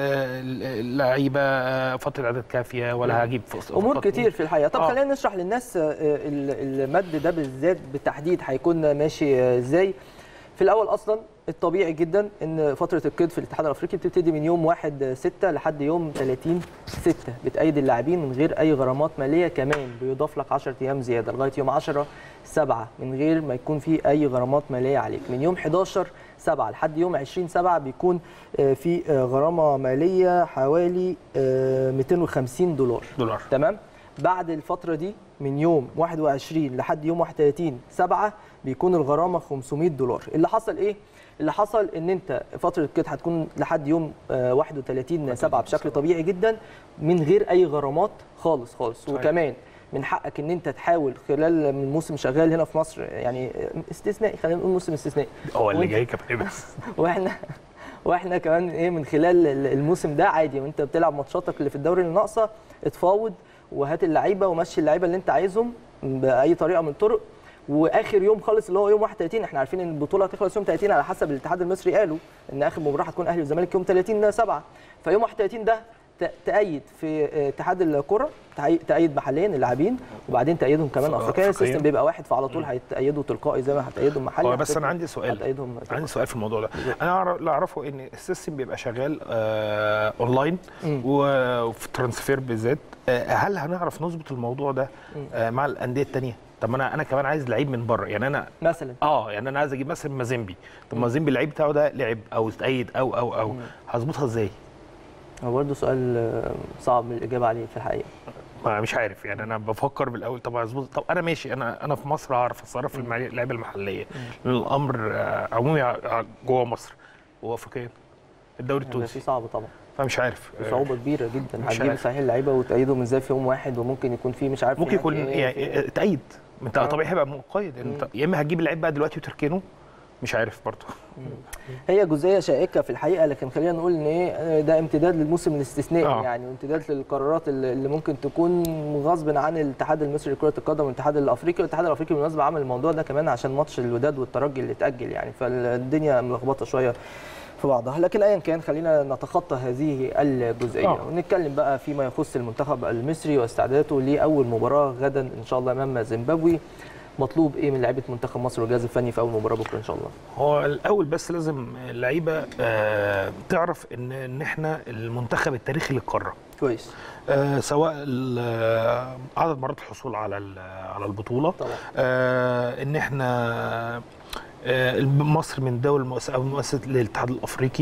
اللعيبه فتره عدد كافيه ولا هجيب امور كتير في الحقيقه طب آه. خلينا نشرح للناس المد ده بالذات بالتحديد هيكون ماشي ازاي في الاول اصلا الطبيعي جدا ان فتره القيد في الاتحاد الافريقي بتبتدي من يوم 1 6 لحد يوم 30 6 بتأيد اللاعبين من غير اي غرامات ماليه كمان بيضاف لك 10 ايام زياده لغايه يوم 10 7 من غير ما يكون في اي غرامات ماليه عليك من يوم 11 7 لحد يوم 20 7 بيكون في غرامه ماليه حوالي 250 دولار دولار تمام بعد الفتره دي من يوم 21 لحد يوم 31 7 بيكون الغرامه 500 دولار اللي حصل ايه اللي حصل ان انت فتره القيد هتكون لحد يوم 31 7 بشكل طبيعي جدا من غير اي غرامات خالص خالص صحيح. وكمان من حقك ان انت تحاول خلال الموسم شغال هنا في مصر يعني استثنائي خلينا نقول موسم استثنائي هو اللي وإنت- جاي كمان بس واحنا واحنا كمان ايه من خلال الموسم ده عادي وانت بتلعب ماتشاتك اللي في الدوري اللي ناقصه اتفاوض وهات اللعيبه ومشي اللعيبه اللي انت عايزهم باي طريقه من الطرق واخر يوم خالص اللي هو يوم 31 احنا عارفين ان البطوله هتخلص يوم 30 على حسب الاتحاد المصري قالوا ان اخر مباراه هتكون اهلي والزمالك يوم 30 7 فيوم 31 ده ت- تأيد في آه، اتحاد الكره تأي- تأيد محليا اللاعبين وبعدين تأيدهم كمان افريقيا أفريقيا. السيستم بيبقى واحد فعلى طول هيتأيدوا تلقائي زي ما هتأيدهم محلي هو بس هتت- انا عندي سؤال هتأيدهم عندي سؤال في الموضوع ده انا أعرف- اللي اعرفه ان السيستم بيبقى شغال آه اونلاين مم. و- وفي الترانسفير بالذات آه هل هنعرف نظبط الموضوع ده آه مع الانديه الثانيه طب ما انا انا كمان عايز لعيب من بره يعني انا مثلا اه يعني انا عايز اجيب مثلا مازيمبي طب مازيمبي اللعيب بتاعه ده لعب او اتأيد او او او هظبطها ازاي؟ هو برضه سؤال آه، صعب من الاجابه عليه في الحقيقه ما مش عارف يعني انا بفكر بالاول طب هظبط طب انا ماشي انا انا في مصر هعرف اتصرف في المع- اللعيبه المحليه لان الامر آه، عمومي ع- جوه مصر وافريقيا الدوري هيبقى في التونسي صعب طبعا فمش عارف في صعوبه كبيره جدا مش هتجيب عارف. صحيح اللعيبه وتأيدهم ازاي في يوم واحد وممكن يكون في مش عارف ممكن هناك يكون إيه يعني في- اتأيد ما انت آه. طبيعي هيبقى مقيد انت يا اما هتجيب اللعيب بقى دلوقتي وتركنه مش عارف برضه هي جزئيه شائكه في الحقيقه لكن خلينا نقول ان ايه ده امتداد للموسم الاستثنائي آه. يعني وامتداد للقرارات اللي اللي ممكن تكون غصب عن الاتحاد المصري لكره القدم والاتحاد الافريقي والاتحاد الافريقي بالمناسبه عمل الموضوع ده كمان عشان ماتش الوداد والترجي اللي اتاجل يعني فالدنيا ملخبطه شويه في بعضها لكن ايا كان خلينا نتخطى هذه الجزئيه آه. ونتكلم بقى فيما يخص المنتخب المصري واستعداداته لاول مباراه غدا ان شاء الله امام زيمبابوي مطلوب ايه من لعيبه منتخب مصر والجهاز الفني في اول مباراه بكره ان شاء الله هو الاول بس لازم اللعيبه آه تعرف ان ان احنا المنتخب التاريخي للقاره كويس آه سواء ال- آه، عدد مرات الحصول على ال- على البطوله طبعا آه ان احنا آه مصر من دول مؤسسه او مؤسسه الاتحاد الافريقي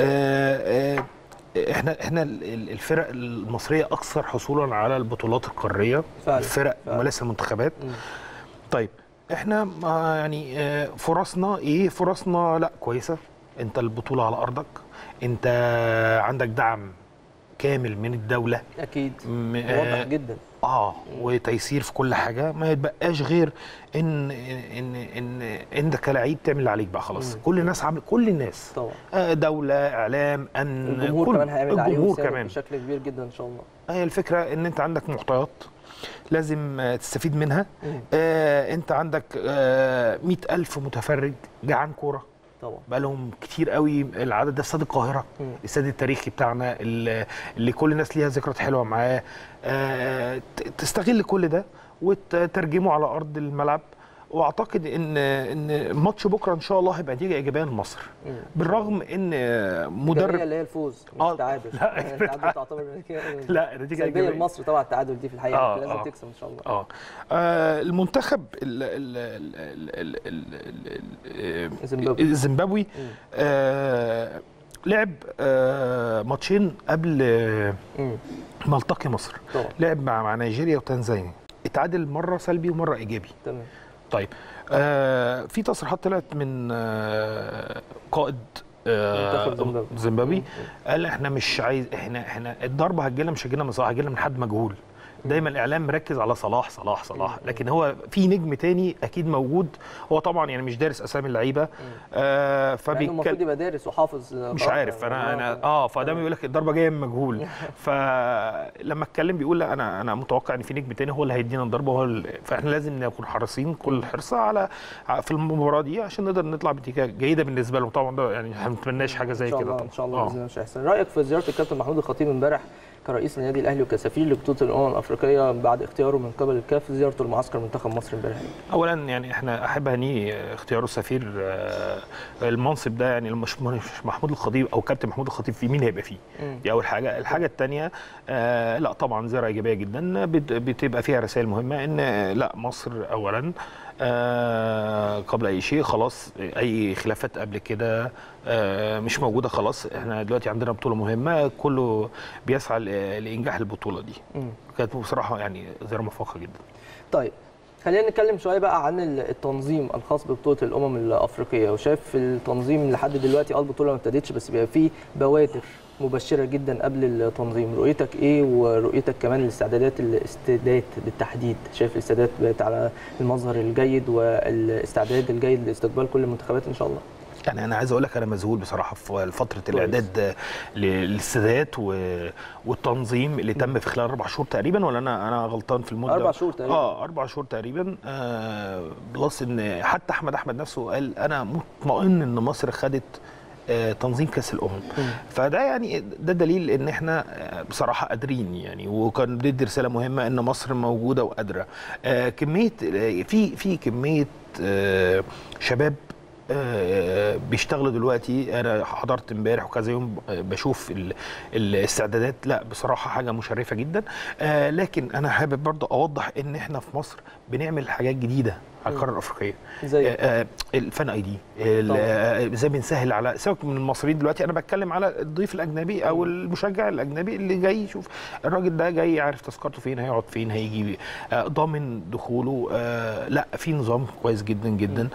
آه آه احنا احنا ال- الفرق المصريه اكثر حصولا على البطولات القاريه فعلا. الفرق فعلا. وليس المنتخبات مم. طيب احنا ما يعني آه، فرصنا ايه فرصنا لا كويسه انت البطوله على ارضك انت عندك دعم كامل من الدوله اكيد م- واضح آه، جدا اه وتيسير في كل حاجه ما يتبقاش غير ان ان ان انت كلاعب تعمل اللي عليك بقى خلاص مم. كل الناس عامل كل الناس طبعا آه، دوله اعلام ان الجمهور كل كمان هيعمل عليه الجمهور ويساند كمان بشكل كبير جدا ان شاء الله هي الفكره ان انت عندك معطيات لازم آه، تستفيد منها مم. آه انت عندك آه مئة ألف متفرج جعان كوره طبعا بقالهم كتير قوي العدد ده في استاد القاهره مم. الاستاد التاريخي بتاعنا اللي اللي كل الناس ليها ذكريات حلوه معاه آه ت- تستغل كل ده وتترجمه على ارض الملعب واعتقد ان ان ماتش بكره ان شاء الله هيبقى نتيجه ايجابيه لمصر مم. بالرغم ان آه، مدرب مدرب اللي هي الفوز مش آه، التعادل لا، التعادل تعتبر نتيجة- لا نتيجه سلبيه ايجابيه لمصر طبعا التعادل دي في الحقيقه آه، لازم آه. تكسب ان شاء الله اه آه، المنتخب ال- ال- ال- ال- ال- ال- ال- زيمبابوي. الزيمبابوي مم. آه، لعب آه، ماتشين قبل آه، مم. ما التقي مصر طبعا لعب مع مع نيجيريا وتنزانيا اتعادل مره سلبي ومره ايجابي تمام طيب آه في تصريحات طلعت من آه قائد منتخب آه زيمبابوي. زيمبابوي مم. قال احنا مش عايز احنا احنا الضربه هتجيلنا مش هتجيلنا من صلاح هتجيلنا من حد مجهول دايما الاعلام مركز على صلاح صلاح صلاح لكن هو في نجم تاني اكيد موجود هو طبعا يعني مش دارس اسامي اللعيبه آه لانه المفروض فبيتكلم يبقى دارس وحافظ مش خلاص عارف يعني انا والله انا اه فده بيقول لك الضربه جايه من مجهول فلما اتكلم بيقول لا انا انا متوقع ان في نجم تاني هو اللي هيدينا الضربه هو اللي فاحنا لازم نكون حريصين كل الحرص على ع- في المباراه دي عشان نقدر نطلع بنتيجه جيده بالنسبه لهم طبعا ده يعني احنا ما بنتمناش حاجه زي ان شاء كده الله طبعا ان شاء الله آه. باذن الله مش هيحصل رايك في زياره الكابتن محمود الخطيب امبارح كرئيس النادي الاهلي وكسفير لبطوله الامم الافريقيه بعد اختياره من قبل الكاف زيارته لمعسكر منتخب مصر امبارح اولا يعني احنا احب اهنيه اختياره السفير آه، المنصب ده يعني مش مش محمود الخطيب او كابتن محمود الخطيب في مين هيبقى فيه مم. دي اول حاجه الحاجه الثانيه آه لا طبعا زياره ايجابيه جدا بت- بتبقى فيها رسائل مهمه ان آه، لا مصر اولا آه قبل اي شيء خلاص اي خلافات قبل كده آه مش موجوده خلاص احنا دلوقتي عندنا بطوله مهمه كله بيسعى ل- لانجاح البطوله دي مم. كانت بصراحه يعني زياره موفقه جدا طيب خلينا نتكلم شويه بقى عن التنظيم الخاص ببطوله الامم الافريقيه وشايف في التنظيم لحد دلوقتي اه البطوله ما ابتدتش بس بيبقى فيه بوادر مبشره جدا قبل التنظيم رؤيتك ايه ورؤيتك كمان الاستعدادات الاستعداد بالتحديد شايف الاستعدادات بقت على المظهر الجيد والاستعداد الجيد لاستقبال كل المنتخبات ان شاء الله يعني انا عايز اقول لك انا مذهول بصراحه في فتره الاعداد للسادات و- والتنظيم اللي تم في خلال اربع شهور تقريبا ولا انا انا غلطان في المده أربع شهور تقريبا. اه اربع شهور تقريبا آه بلس ان حتى احمد احمد نفسه قال انا مطمئن ان مصر خدت آه، تنظيم كاس الامم فده يعني ده دليل ان احنا آه، بصراحه قادرين يعني وكان بيدي رساله مهمه ان مصر موجوده وقادره آه، كميه آه، في في كميه آه، شباب آه، بيشتغلوا دلوقتي انا حضرت امبارح وكذا يوم آه، بشوف ال- الاستعدادات لا بصراحه حاجه مشرفه جدا آه، لكن انا حابب برضه اوضح ان احنا في مصر بنعمل حاجات جديده على القاره الافريقيه زي؟ آه، آه، الفان اي دي ال- طبعاً. آه، ازاي بنسهل على سيبك من المصريين دلوقتي انا بتكلم على الضيف الاجنبي او المشجع الاجنبي اللي جاي يشوف الراجل ده جاي عارف تذكرته فين هيقعد فين هيجي آه، ضامن دخوله آه، لا في نظام كويس جدا جدا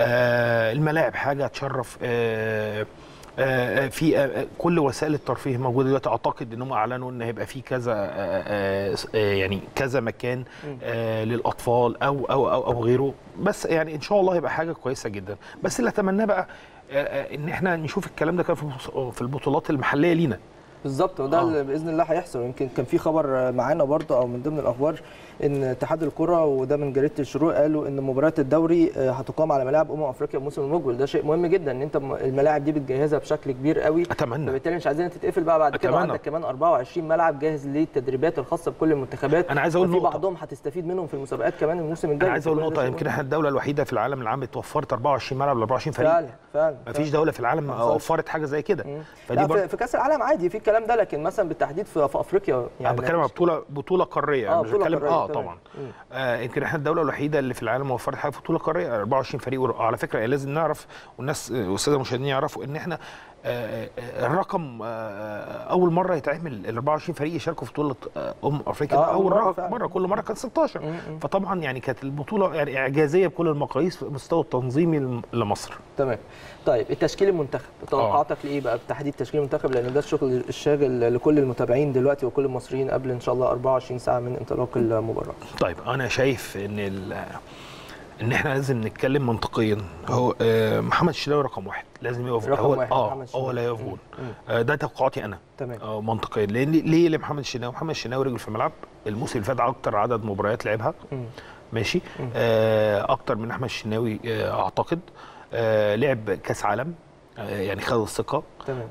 آه، الملاعب حاجه تشرف آه، آه، في آه، كل وسائل الترفيه موجوده دلوقتي اعتقد انهم اعلنوا ان هيبقى في كذا آه، آه، آه، يعني كذا مكان آه، للاطفال او او او او غيره بس يعني ان شاء الله هيبقى حاجه كويسه جدا بس اللي اتمناه بقى آه، آه، ان احنا نشوف الكلام ده كان في البص- في البطولات المحليه لينا بالظبط وده آه. اللي باذن الله هيحصل يمكن كان في خبر معانا برضه او من ضمن الاخبار ان اتحاد الكره وده من جريده الشروق قالوا ان مباريات الدوري آه، هتقام على ملاعب امم افريقيا الموسم المقبل ده شيء مهم جدا ان انت م- الملاعب دي بتجهزها بشكل كبير قوي اتمنى فبالتالي مش عايزينها تتقفل بقى بعد كده أتمنى. عندك كمان 24 ملعب جاهز للتدريبات الخاصه بكل المنتخبات أنا عايز أقول في نقطة. بعضهم هتستفيد منهم في المسابقات كمان الموسم الجاي انا عايز اقول فكل ده نقطه شيء يمكن مهم. احنا الدوله الوحيده في العالم اللي عملت وفرت 24 ملعب ل 24 فريق فعلا فعلا ما فيش فعلا. دوله في العالم ما حصلش. وفرت حاجه زي كده مم. فدي لا برضه في, في كاس العالم عادي في الكلام ده لكن مثلا بالتحديد في, في افريقيا انا يعني بتكلم على بطوله بطوله قاريه اه مش بطولة بتكلم قارية، اه تمام. طبعا مم. آه يمكن احنا الدوله الوحيده اللي في العالم وفرت حاجه في بطوله قاريه 24 فريق وعلى فكره لازم نعرف والناس آه، والساده المشاهدين يعرفوا ان احنا آه، آه، الرقم آه، اول مره يتعمل ال 24 فريق يشاركوا في بطوله آه، امم افريقيا آه، ده أول اول مرة مره فعلا. مره كل مره كانت 16 مم، مم. فطبعا يعني كانت البطوله يعني اعجازيه بكل المقاييس في المستوى التنظيمي لم- لمصر تمام طيب التشكيل المنتخب توقعاتك لايه بقى بتحديد تشكيل المنتخب لان ده الشغل الشاغل لكل المتابعين دلوقتي وكل المصريين قبل ان شاء الله 24 ساعه من انطلاق المباراه طيب انا شايف ان ال- ان احنا لازم نتكلم منطقيا هو آه، محمد الشناوي رقم واحد لازم يقف رقم هو واحد، اه محمد الشناوي. هو لا يقف جول مم. آه، ده توقعاتي انا تمام آه، منطقيا لان ليه لمحمد الشناوي محمد الشناوي رجل في الملعب الموسم اللي فات اكتر عدد مباريات لعبها مم. ماشي آه، اكتر من احمد الشناوي آه، اعتقد آه، لعب كاس عالم آه، يعني خد الثقه تمام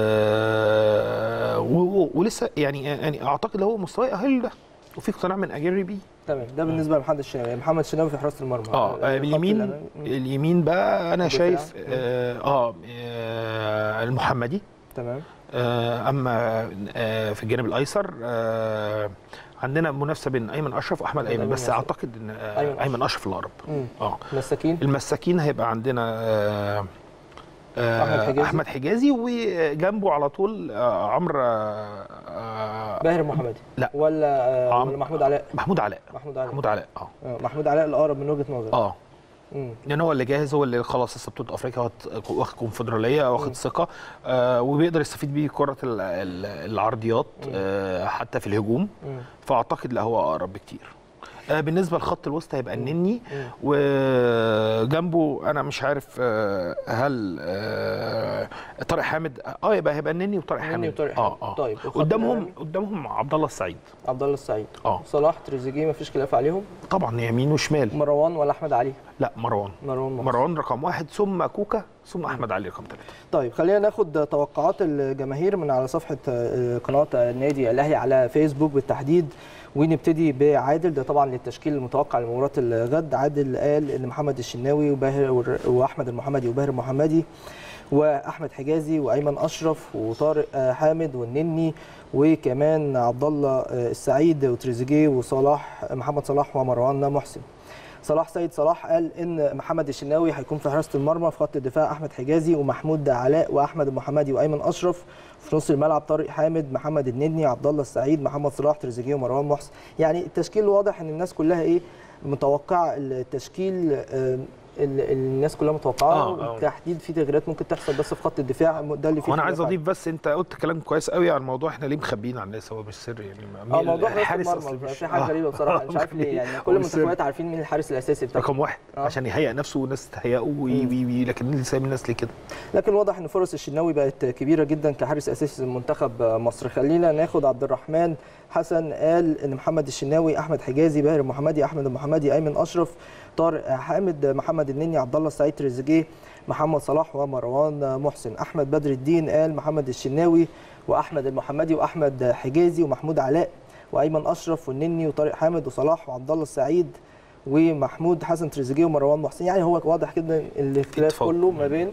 آه، و- و- ولسه يعني يعني اعتقد هو مستواه يأهل ده وفي اقتناع من اجيري بيه تمام ده بالنسبه لمحمد الشناوي محمد الشناوي في حراسه المرمى اه الخط آه، اليمين الأمامي. مم. اليمين بقى انا الدفاع. شايف اه, آه, آه المحمدي تمام آه اما آه في الجانب الايسر آه عندنا منافسه بين ايمن اشرف واحمد ايمن أيمن بس ياسر. اعتقد ان آه أيمن ايمن اشرف الاقرب مم. اه مساكين المساكين هيبقى عندنا آه آه أحمد حجازي. احمد حجازي وجنبه على طول آه عمرو آه آه باهر محمدي لا. ولا آه عم- ولا محمود علاء محمود علاء محمود علاء محمود علاء اه آه، محمود علاء الاقرب من وجهه نظري اه مم. لان هو اللي جاهز هو اللي خلاص لسه بطوله افريقيا واخد- واخد كونفدراليه واخد ثقه آه وبيقدر يستفيد بيه كره ال- ال- العرضيات آه حتى في الهجوم مم. فاعتقد لا هو اقرب بكتير آه بالنسبه لخط الوسط هيبقى النني مم. وجنبه انا مش عارف آه هل آه طارق حامد اه يبقى هيبقى النني وطارق النني حامد وطارق اه حامد. اه طيب، الخط قدامهم الأمامي؟ قدامهم عبد الله السعيد عبد الله السعيد اه صلاح تريزيجيه مفيش خلاف عليهم طبعا يمين وشمال مروان ولا احمد علي لا مروان مروان محسن. مروان رقم واحد ثم كوكا ثم احمد علي رقم ثلاثه طيب خلينا ناخد توقعات الجماهير من على صفحه آه، قناه النادي الاهلي على فيسبوك بالتحديد ونبتدي بعادل ده طبعا للتشكيل المتوقع لمباراه الغد عادل قال ان محمد الشناوي وباهر واحمد المحمدي وباهر المحمدي واحمد حجازي وايمن اشرف وطارق آه، حامد والنني وكمان عبد الله آه، السعيد وتريزيجيه وصلاح محمد صلاح ومروان محسن صلاح سيد صلاح قال ان محمد الشناوي هيكون في حراسه المرمى في خط الدفاع احمد حجازي ومحمود علاء واحمد المحمدي وايمن اشرف في نص الملعب طارق حامد محمد النني عبد الله السعيد محمد صلاح تريزيجيه ومروان محسن يعني التشكيل واضح ان الناس كلها ايه متوقعه التشكيل آه، ال- الناس كلها متوقعاه آه، آه. بالتحديد في تغييرات ممكن تحصل بس في خط الدفاع ده اللي فيه وانا عايز خلاف اضيف بس انت قلت كلام كويس قوي عن الموضوع احنا ليه مخبيين عن الناس هو مش سر يعني اه موضوع حراسه الحارس المرمى أصلاً مش- في حاجه آه. غريبه بصراحه مش عارف ليه يعني كل هو مش سر. المنتخبات عارفين مين الحارس الاساسي بتاعهم رقم واحد آه. عشان يهيئ نفسه والناس تهيئه وي وي وي لكن اللي سايب الناس ليه كده لكن واضح ان فرص الشناوي بقت كبيره جدا كحارس اساسي لمنتخب مصر خلينا ناخد عبد الرحمن حسن قال ان محمد الشناوي احمد حجازي باهر المحمدي احمد المحمدي ايمن اشرف طارق حامد محمد النني عبد الله السعيد تريزيجيه محمد صلاح ومروان محسن احمد بدر الدين قال محمد الشناوي واحمد المحمدي واحمد حجازي ومحمود علاء وايمن اشرف والنني وطارق حامد وصلاح وعبد الله السعيد ومحمود حسن تريزيجيه ومروان محسن يعني هو واضح جدا الاختلاف اتفاق. كله ما بين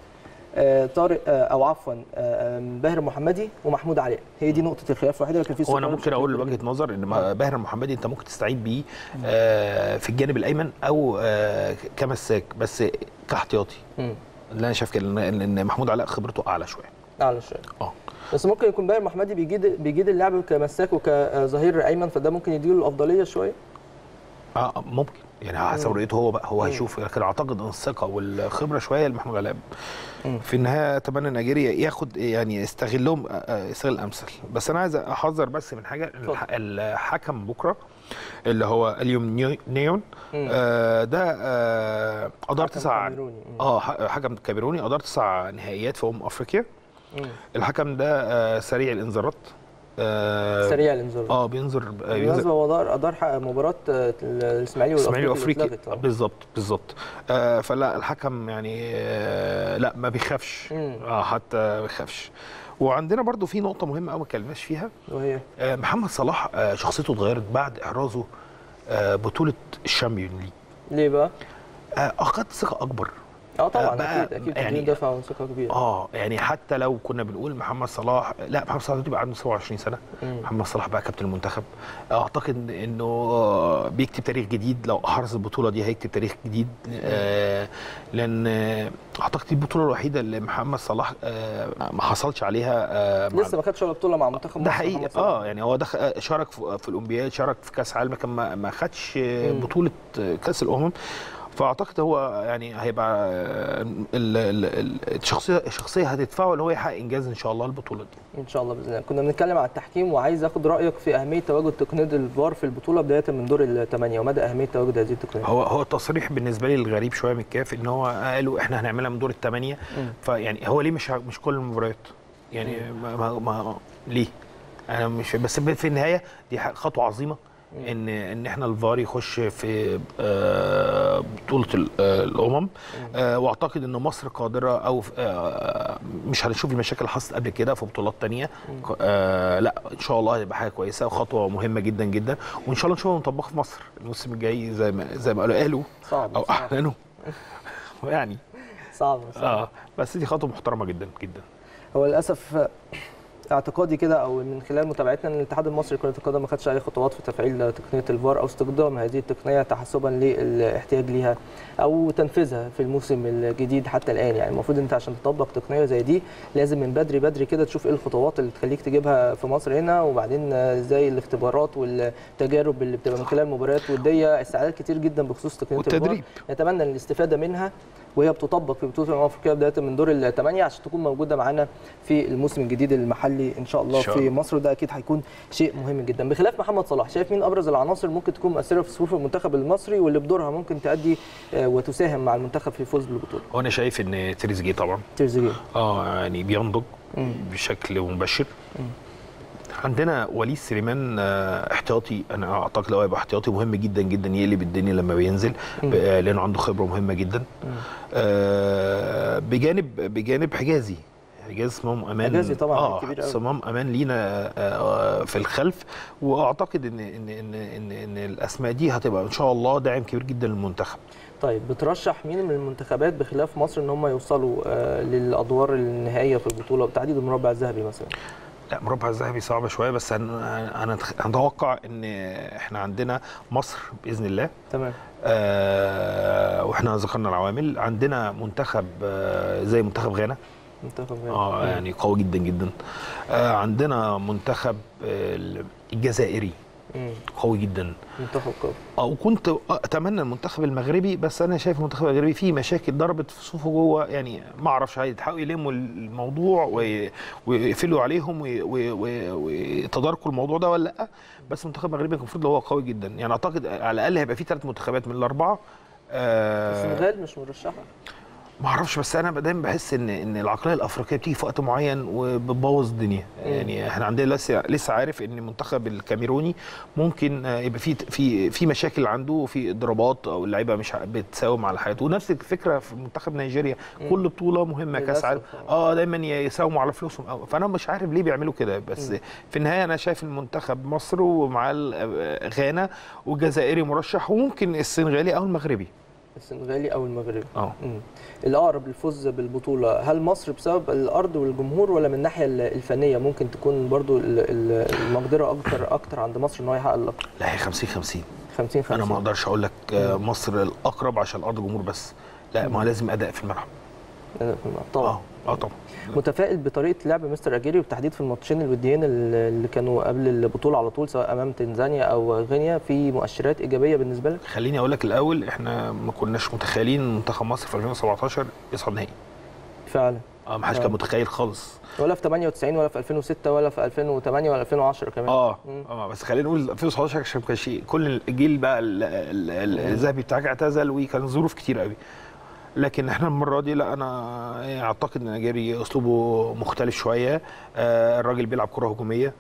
آه، طارق آه، او عفوا آه، آه، باهر محمدي ومحمود علاء هي دي نقطه الخلاف الوحيده لكن في هو انا استقرار ممكن بشكل اقول كبير. وجهه نظر ان ما- باهر المحمدي انت ممكن تستعين بيه آه، في الجانب الايمن او آه، كمساك بس كاحتياطي مم. اللي انا شايف كده ان إن محمود علاء خبرته اعلى شويه اعلى شويه اه بس ممكن يكون باهر محمدي بيجيد بيجيد اللعب كمساك وكظهير ايمن فده ممكن يديله الافضليه شويه اه ممكن يعني حسب مم. رؤيته هو بقى هو مم. هيشوف لكن اعتقد ان الثقه والخبره شويه لمحمود علاء مم. في النهايه اتمنى نيجيريا ياخد يعني يستغلهم آه، آه، يستغل الامثل بس انا عايز احذر بس من حاجه اتفضل. الح- الحكم بكره اللي هو اليوم نيو- نيون مم. آه ده آه ادار حكم تسع كاميروني. مم. اه ح- حكم كاميروني ادار تسع نهائيات في امم افريقيا مم. الحكم ده آه سريع الانذارات آه سريع الانذار اه بينظر آه، بينظر بالمناسبه هو ادار ادار حق مباراه آه، الاسماعيلي الاسماعيلي والافريقي الافريقي اللي اتلغت. آه. بالظبط بالظبط آه فلا الحكم يعني آه لا ما بيخافش مم. اه حتى ما بيخافش وعندنا برضو في نقطه مهمه قوي ما اتكلمناش فيها وهي آه محمد صلاح آه شخصيته اتغيرت بعد احرازه آه بطوله الشامبيون ليج ليه بقى؟ آه اخذ ثقه اكبر اه طبعا بقى- اكيد اكيد يعني- يعني دفع ثقه كبيره اه يعني حتى لو كنا بنقول محمد صلاح لا محمد صلاح دلوقتي بقى عنده 27 سنه مم. محمد صلاح بقى كابتن المنتخب اعتقد انه آه، بيكتب تاريخ جديد لو احرز البطوله دي هيكتب تاريخ جديد آه لان آه، اعتقد دي البطوله الوحيده اللي محمد صلاح آه ما حصلش عليها آه مع- لسه ما خدش ولا بطوله مع منتخب ده مصر حقيقي محمد صلاح. اه يعني هو دخل شارك في في الاولمبياد شارك في كاس عالم لكن ما ما خدش مم. بطوله كاس الامم فاعتقد هو يعني هيبقى آه، ال- ال- ال- الشخصيه الشخصيه هتدفعه ان هو يحقق انجاز ان شاء الله البطوله دي ان شاء الله باذن الله كنا بنتكلم عن التحكيم وعايز اخد رايك في اهميه تواجد تقنيه الفار في البطوله بدايه من دور الثمانيه ومدى اهميه تواجد هذه التقنيه هو هو التصريح بالنسبه لي الغريب شويه من الكاف ان هو قالوا احنا هنعملها من دور الثمانيه مم. فيعني هو ليه مش ع- مش كل المباريات يعني ما, ما, ما ليه انا مش بس في النهايه دي ح- خطوه عظيمه ان ان احنا الفار يخش في آه، بطوله ال- آه، الامم آه، واعتقد ان مصر قادره او في- آه، مش هنشوف المشاكل اللي حصلت قبل كده في بطولات تانية آه، لا ان شاء الله هتبقى حاجه كويسه وخطوه مهمه جدا جدا وان شاء الله نشوفها مطبقه في مصر الموسم الجاي زي ما زي ما قالوا قالوا صعب او صعب اعلنوا يعني صعب, صعب. اه بس دي خطوه محترمه جدا جدا هو للاسف اعتقادي كده او من خلال متابعتنا ان الاتحاد المصري لكره القدم ما خدش اي خطوات في تفعيل تقنيه الفار او استخدام هذه التقنيه تحسبا للاحتياج ليها او تنفيذها في الموسم الجديد حتى الان يعني المفروض انت عشان تطبق تقنيه زي دي لازم من بدري بدري كده تشوف ايه الخطوات اللي تخليك تجيبها في مصر هنا وبعدين زي الاختبارات والتجارب اللي بتبقى من خلال مباريات وديه استعداد كتير جدا بخصوص تقنيه الفار والتدريب. نتمنى الاستفاده منها وهي بتطبق في بطوله الامم الافريقيه بدايه من دور الثمانيه عشان تكون موجوده معانا في الموسم الجديد المحلي ان شاء الله إن شاء في الله. مصر وده اكيد هيكون شيء مهم جدا بخلاف محمد صلاح شايف مين ابرز العناصر ممكن تكون مؤثره في صفوف المنتخب المصري واللي بدورها ممكن تؤدي آه، وتساهم مع المنتخب في الفوز بالبطوله وانا شايف ان تريزيجيه طبعا تريزيجيه اه يعني بينضج مم. بشكل مباشر عندنا وليد سليمان آه، احتياطي انا اعتقد لو هيبقى احتياطي مهم جدا جدا يقلب الدنيا لما بينزل ب- آه، لانه عنده خبره مهمه جدا آه، بجانب بجانب حجازي حجازي صمام امان حجازي طبعاً اه كبير أوي. صمام امان لينا آه، آه، في الخلف واعتقد ان ان ان ان, إن الاسماء دي هتبقى ان شاء الله داعم كبير جدا للمنتخب طيب بترشح مين من المنتخبات بخلاف مصر ان هم يوصلوا آه، للادوار النهائيه في البطوله بتحديد المربع الذهبي مثلا لا مربع الذهبي صعبه شويه بس انا انا اتوقع ان احنا عندنا مصر باذن الله تمام آه واحنا ذكرنا العوامل عندنا منتخب آه زي منتخب غانا منتخب غانا. اه يعني قوي جدا جدا آه عندنا منتخب آه الجزائري مم. قوي جدا منتخب قوي اه وكنت اتمنى المنتخب المغربي بس انا شايف المنتخب المغربي فيه مشاكل ضربت في صفوفه جوه يعني ما اعرفش هيحاولوا يلموا الموضوع وي- ويقفلوا عليهم وي- وي- وي- ويتداركوا الموضوع ده ولا لا بس المنتخب المغربي كان المفروض هو قوي جدا يعني اعتقد على الاقل هيبقى فيه ثلاث منتخبات من الاربعه آه السنغال مش مرشحه ما اعرفش بس انا دايما بحس ان ان العقليه الافريقيه بتيجي في وقت معين وبتبوظ الدنيا يعني احنا عندنا لسه لسه عارف ان المنتخب الكاميروني ممكن آه، يبقى في في في مشاكل عنده وفي اضرابات او اللعيبه مش بتساوم على حياته ونفس الفكره في منتخب نيجيريا كل بطوله مهمه كاس للأسف عالم آه. اه دايما يساوموا على فلوسهم أو فانا مش عارف ليه بيعملوا كده بس في النهايه انا شايف المنتخب مصر ومع ال- غانا والجزائري مرشح وممكن السنغالي او المغربي السنغالي او المغربي اه مم. الاقرب للفوز بالبطوله هل مصر بسبب الارض والجمهور ولا من الناحيه ال- الفنيه ممكن تكون برضو ال- ال- المقدره اكتر اكتر عند مصر ان هو يحقق اللقب لا هي 50 50 50 50 انا ما اقدرش اقول لك آه، مصر الاقرب عشان الارض جمهور بس لا ما هو لازم اداء في الملعب طبعا اه اه طبعا متفائل بطريقه لعب مستر اجيري وبالتحديد في الماتشين الوديين اللي اللي كانوا قبل البطوله على طول سواء امام تنزانيا او غينيا في مؤشرات ايجابيه بالنسبه لك خليني اقول لك الاول احنا ما كناش متخيلين إن منتخب مصر في 2017 يصعد نهائي فعلا اه ما حدش آه. كان متخيل خالص ولا في 98 ولا في 2006 ولا في 2008 ولا 2010 كمان اه مم. اه بس خلينا نقول 2017 عشان كان شيء كل الجيل بقى ال- ال- ال- الذهبي بتاعك اعتزل وكان ظروف كتير قوي لكن احنا المره دي لا انا اعتقد ان نيجيري اسلوبه مختلف شويه آه الراجل بيلعب كره هجوميه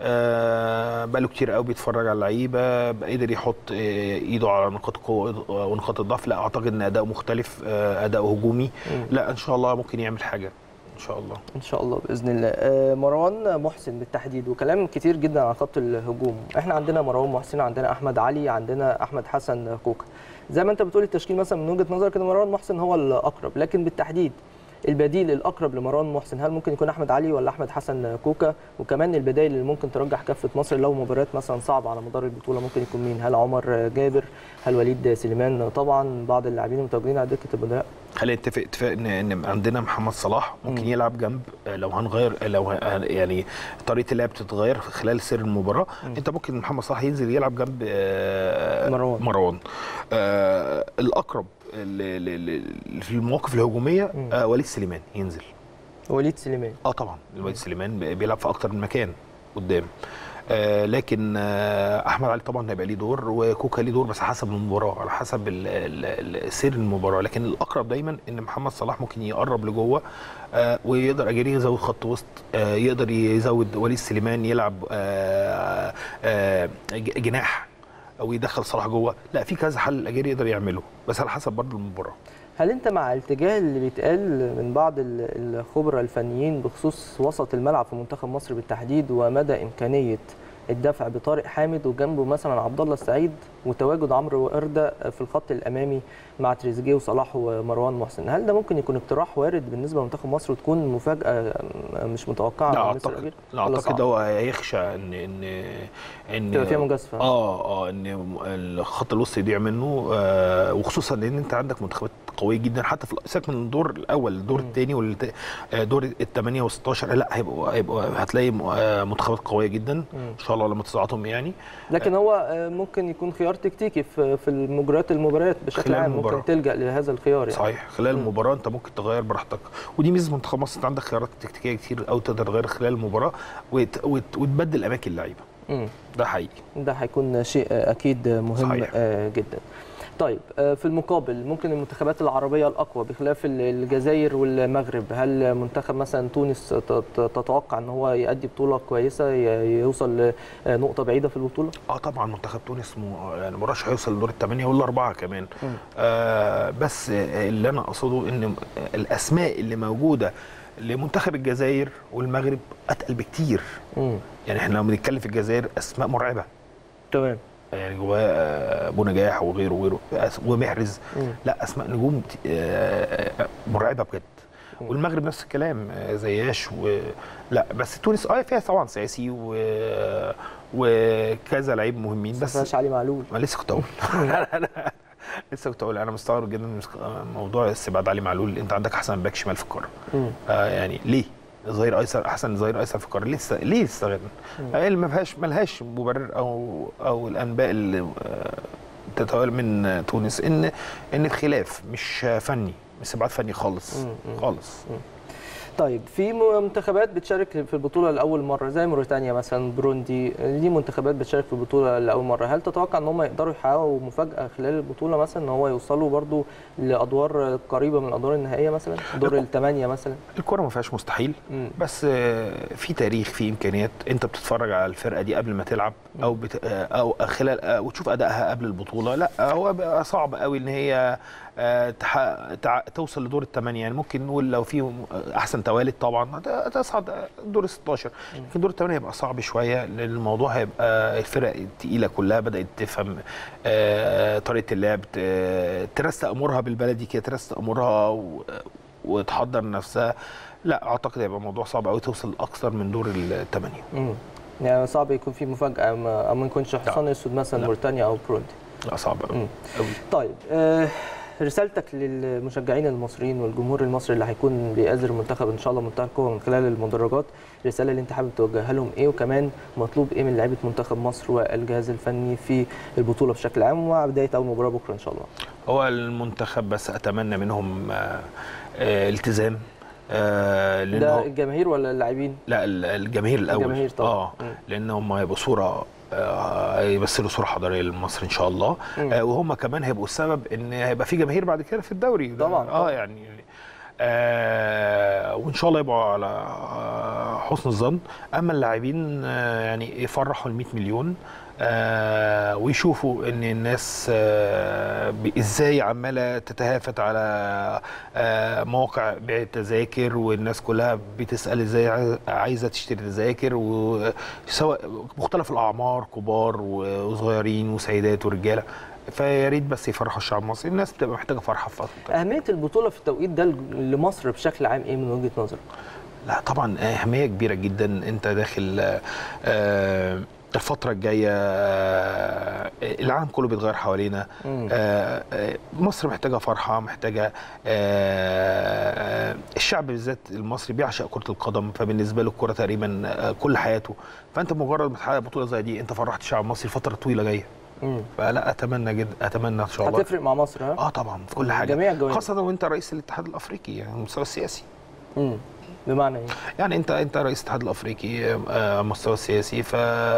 آه بقاله كتير قوي بيتفرج على اللعيبه بقى قدر يحط آه، ايده على نقاط القوه ونقاط الضعف لا اعتقد ان اداؤه مختلف آه اداؤه هجومي لا ان شاء الله ممكن يعمل حاجه ان شاء الله ان شاء الله باذن الله آه، مروان محسن بالتحديد وكلام كتير جدا عن خط الهجوم احنا عندنا مروان محسن عندنا احمد علي عندنا احمد حسن كوكا زي ما انت بتقول التشكيل مثلا من وجهه نظرك ان مروان محسن هو الاقرب لكن بالتحديد البديل الاقرب لمروان محسن هل ممكن يكون احمد علي ولا احمد حسن كوكا وكمان البدائل اللي ممكن ترجح كفه مصر لو مباريات مثلا صعبه على مدار البطوله ممكن يكون مين هل عمر جابر هل وليد سليمان طبعا بعض اللاعبين المتواجدين على دكه البدلاء خلينا نتفق اتفاق ان ان عندنا محمد صلاح ممكن يلعب جنب آه، لو هنغير لو ه- يعني طريقه اللعب بتتغير خلال سير المباراه انت ممكن محمد صلاح ينزل يلعب جنب آه، مروان. مروان آه الاقرب ل- ل- ل- في المواقف الهجوميه آه وليد سليمان ينزل وليد سليمان اه طبعا وليد سليمان ب- بيلعب في اكتر من مكان قدام آه لكن آه احمد علي طبعا هيبقى ليه دور وكوكا ليه دور بس حسب المباراه على حسب ال- ال- ال- سير المباراه لكن الاقرب دايما ان محمد صلاح ممكن يقرب لجوه آه ويقدر اجري يزود خط وسط آه يقدر يزود وليد سليمان يلعب آه آه ج- جناح او يدخل صلاح جوه لا في كذا حل الاجيري يقدر يعمله بس على حسب برضه المباراه هل انت مع الاتجاه اللي بيتقال من بعض ال- الخبراء الفنيين بخصوص وسط الملعب في منتخب مصر بالتحديد ومدى امكانيه الدفع بطارق حامد وجنبه مثلا عبد الله السعيد وتواجد عمرو ورده في الخط الامامي مع تريزيجيه وصلاح ومروان محسن هل ده ممكن يكون اقتراح وارد بالنسبه لمنتخب مصر وتكون مفاجاه مش متوقعه لا من مستر اعتقد أجير؟ لا ولا اعتقد صعب؟ هو هيخشى ان ان ان تبقى فيها مجازفه اه اه ان الخط الوسط يضيع منه آه وخصوصا ان انت عندك منتخبات قويه جدا حتى في سيبك من الدور الاول الدور الثاني والدور الثمانيه و16 لا هيبقوا هيبقوا هتلاقي م- آه، منتخبات قويه جدا ان شاء الله لما تصعدهم يعني لكن هو آه، ممكن يكون خيار تكتيكي في في المجريات المباريات بشكل خلال عام المباراة. ممكن تلجا لهذا الخيار يعني صحيح خلال المباراه انت ممكن تغير براحتك ودي ميزه منتخب مصر انت عندك خيارات تكتيكيه كتير او تقدر تغير خلال المباراه وت... وت... وتبدل اماكن اللعيبه مم. ده حقيقي ده هيكون شيء اكيد مهم صحيح. آه، جدا طيب آه، في المقابل ممكن المنتخبات العربيه الاقوى بخلاف ال- الجزائر والمغرب هل منتخب مثلا تونس ت- ت- تتوقع ان هو يؤدي بطوله كويسه ي- يوصل لنقطه بعيده في البطوله اه طبعا منتخب تونس م... يعني مرشح هيوصل لدور الثمانيه ولا اربعه كمان آه بس اللي انا اقصده ان الاسماء اللي موجوده لمنتخب الجزائر والمغرب اتقل بكتير امم يعني احنا لما بنتكلم في الجزائر اسماء مرعبه تمام يعني جواه آه، ابو نجاح وغيره وغيره أس- ومحرز مم. لا اسماء نجوم ت- آه، آه، مرعبه بجد والمغرب نفس الكلام آه، زياش و لا بس تونس اه فيها طبعا سياسي و... وكذا لعيب مهمين بس بس فيهاش علي معلول ما لسه كنت اقول لا لا لا لسه كنت اقول انا مستغرب جدا من موضوع استبعاد علي معلول انت عندك احسن باك شمال في القاره مم. آه يعني ليه؟ ظهير ايسر احسن ظهير ايسر في القاره لسه ليه استغنى؟ اللي ما فيهاش ما لهاش مبرر او او الانباء اللي آه، تتوالى من تونس ان ان الخلاف مش فني مش استبعاد فني خالص خالص طيب في منتخبات بتشارك في البطوله لاول مره زي موريتانيا مثلا بروندي دي منتخبات بتشارك في البطوله لاول مره هل تتوقع ان هم يقدروا يحققوا مفاجاه خلال البطوله مثلا ان هو يوصلوا برضو لادوار قريبه من الادوار النهائيه مثلا دور الثمانيه مثلا الكره ما فيهاش مستحيل مم. بس آه، في تاريخ في امكانيات انت بتتفرج على الفرقه دي قبل ما تلعب او بت... آه، او خلال آه، وتشوف ادائها قبل البطوله لا هو بقى صعب قوي ان هي آه، تحقق- تع... توصل لدور الثمانيه يعني ممكن نقول لو في احسن توالد طبعا هت- تصعد دور ال 16 لكن دور الثمانيه هيبقى صعب شويه لان الموضوع هيبقى الفرق الثقيله كلها بدات تفهم آه، طريقه اللعب ت- ترست امورها بالبلدي كده ترست امورها و... وتحضر نفسها لا اعتقد هيبقى الموضوع صعب قوي توصل اكثر من دور الثمانيه مم. يعني صعب يكون في مفاجاه ما- او ما يكونش حصان اسود مثلا لا. موريتانيا او بروندي لا صعب قوي مم. قوي طيب آه رسالتك للمشجعين المصريين والجمهور المصري اللي هيكون بيأزر المنتخب ان شاء الله منتخب القوه من خلال المدرجات الرساله اللي انت حابب توجهها لهم ايه وكمان مطلوب ايه من لعيبه منتخب مصر والجهاز الفني في البطوله بشكل عام ومع بدايه اول مباراه بكره ان شاء الله هو المنتخب بس اتمنى منهم آه، آه، التزام آه، لان ده هو- الجماهير ولا اللاعبين لا ال- الجماهير الاول الجماهير طبعا. اه مم. لان هم هيبقوا صوره آه، هيمثلوا صوره حضاريه لمصر ان شاء الله مم. آه وهم كمان هيبقوا السبب ان هيبقى في جماهير بعد كده في الدوري ده- طبعاً، اه طبعاً. يعني آه وان شاء الله يبقوا على آه، حسن الظن اما اللاعبين آه يعني يفرحوا ال 100 مليون آه ويشوفوا ان الناس آه ب- ازاي عماله تتهافت على آه مواقع بيع التذاكر والناس كلها بتسال ازاي عايز- عايزه تشتري تذاكر وسواء مختلف الاعمار كبار وصغيرين وسيدات ورجاله فيا ريت بس يفرحوا الشعب المصري الناس بتبقى محتاجه فرحه في فتره اهميه البطوله في التوقيت ده لمصر بشكل عام ايه من وجهه نظرك لا طبعا اهميه كبيره جدا انت داخل آه، آه، الفترة الجاية آه، العالم كله بيتغير حوالينا مم. آه، آه، مصر محتاجة فرحة محتاجة آه، الشعب بالذات المصري بيعشق كرة القدم فبالنسبة له الكرة تقريبا آه، كل حياته فأنت مجرد ما تحقق بطولة زي دي أنت فرحت الشعب المصري فترة طويلة جاية مم. فلا أتمنى جدا أتمنى إن شاء الله هتفرق مع مصر ها اه طبعا في كل حاجة جميع الجوانب. خاصة وأنت رئيس الاتحاد الأفريقي يعني على المستوى السياسي مم. بمعنى ايه يعني انت انت رئيس الاتحاد الافريقي آه، على المستوى السياسي ف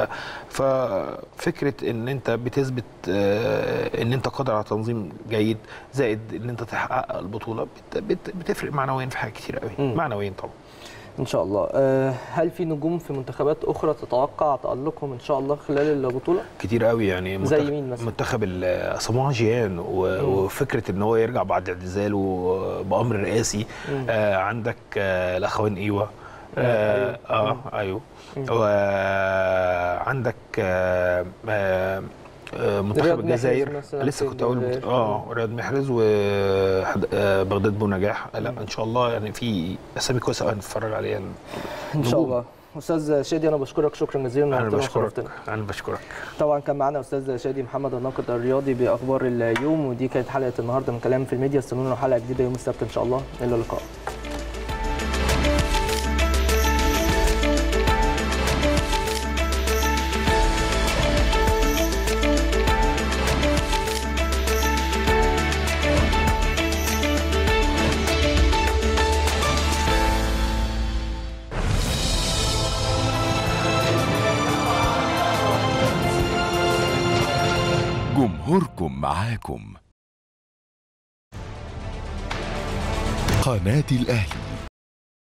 ففكره ان انت بتثبت آه، ان انت قادر على تنظيم جيد زائد ان انت تحقق البطوله بت بت بتفرق معنويا في حاجات كتير قوي مم. معنويا طبعا ان شاء الله أه هل في نجوم في منتخبات اخرى تتوقع تالقهم ان شاء الله خلال البطوله كتير قوي يعني زي منتخب- مين مثلا؟ منتخب ال- ساموا جيان و- وفكره ان هو يرجع بعد اعتزاله بامر رئاسي مم. آه عندك آه الاخوان ايوه آه، اه, آه ايوه وعندك آه آه آه، منتخب رياض محرز الجزائر مثلاً لسه في كنت اقول الجزائر. اه رياض محرز وبغداد بونجاح لا ان شاء الله يعني في اسامي كويسه قوي هنتفرج عليها ان شاء نجوم. الله استاذ شادي انا بشكرك شكرا جزيلا انا نورتنا بشكرك وشرفتنا. انا بشكرك طبعا كان معانا استاذ شادي محمد الناقد الرياضي باخبار اليوم ودي كانت حلقه النهارده من كلام في الميديا استنونا حلقه جديده يوم السبت ان شاء الله الى اللقاء جمهوركم معاكم قناة الأهلي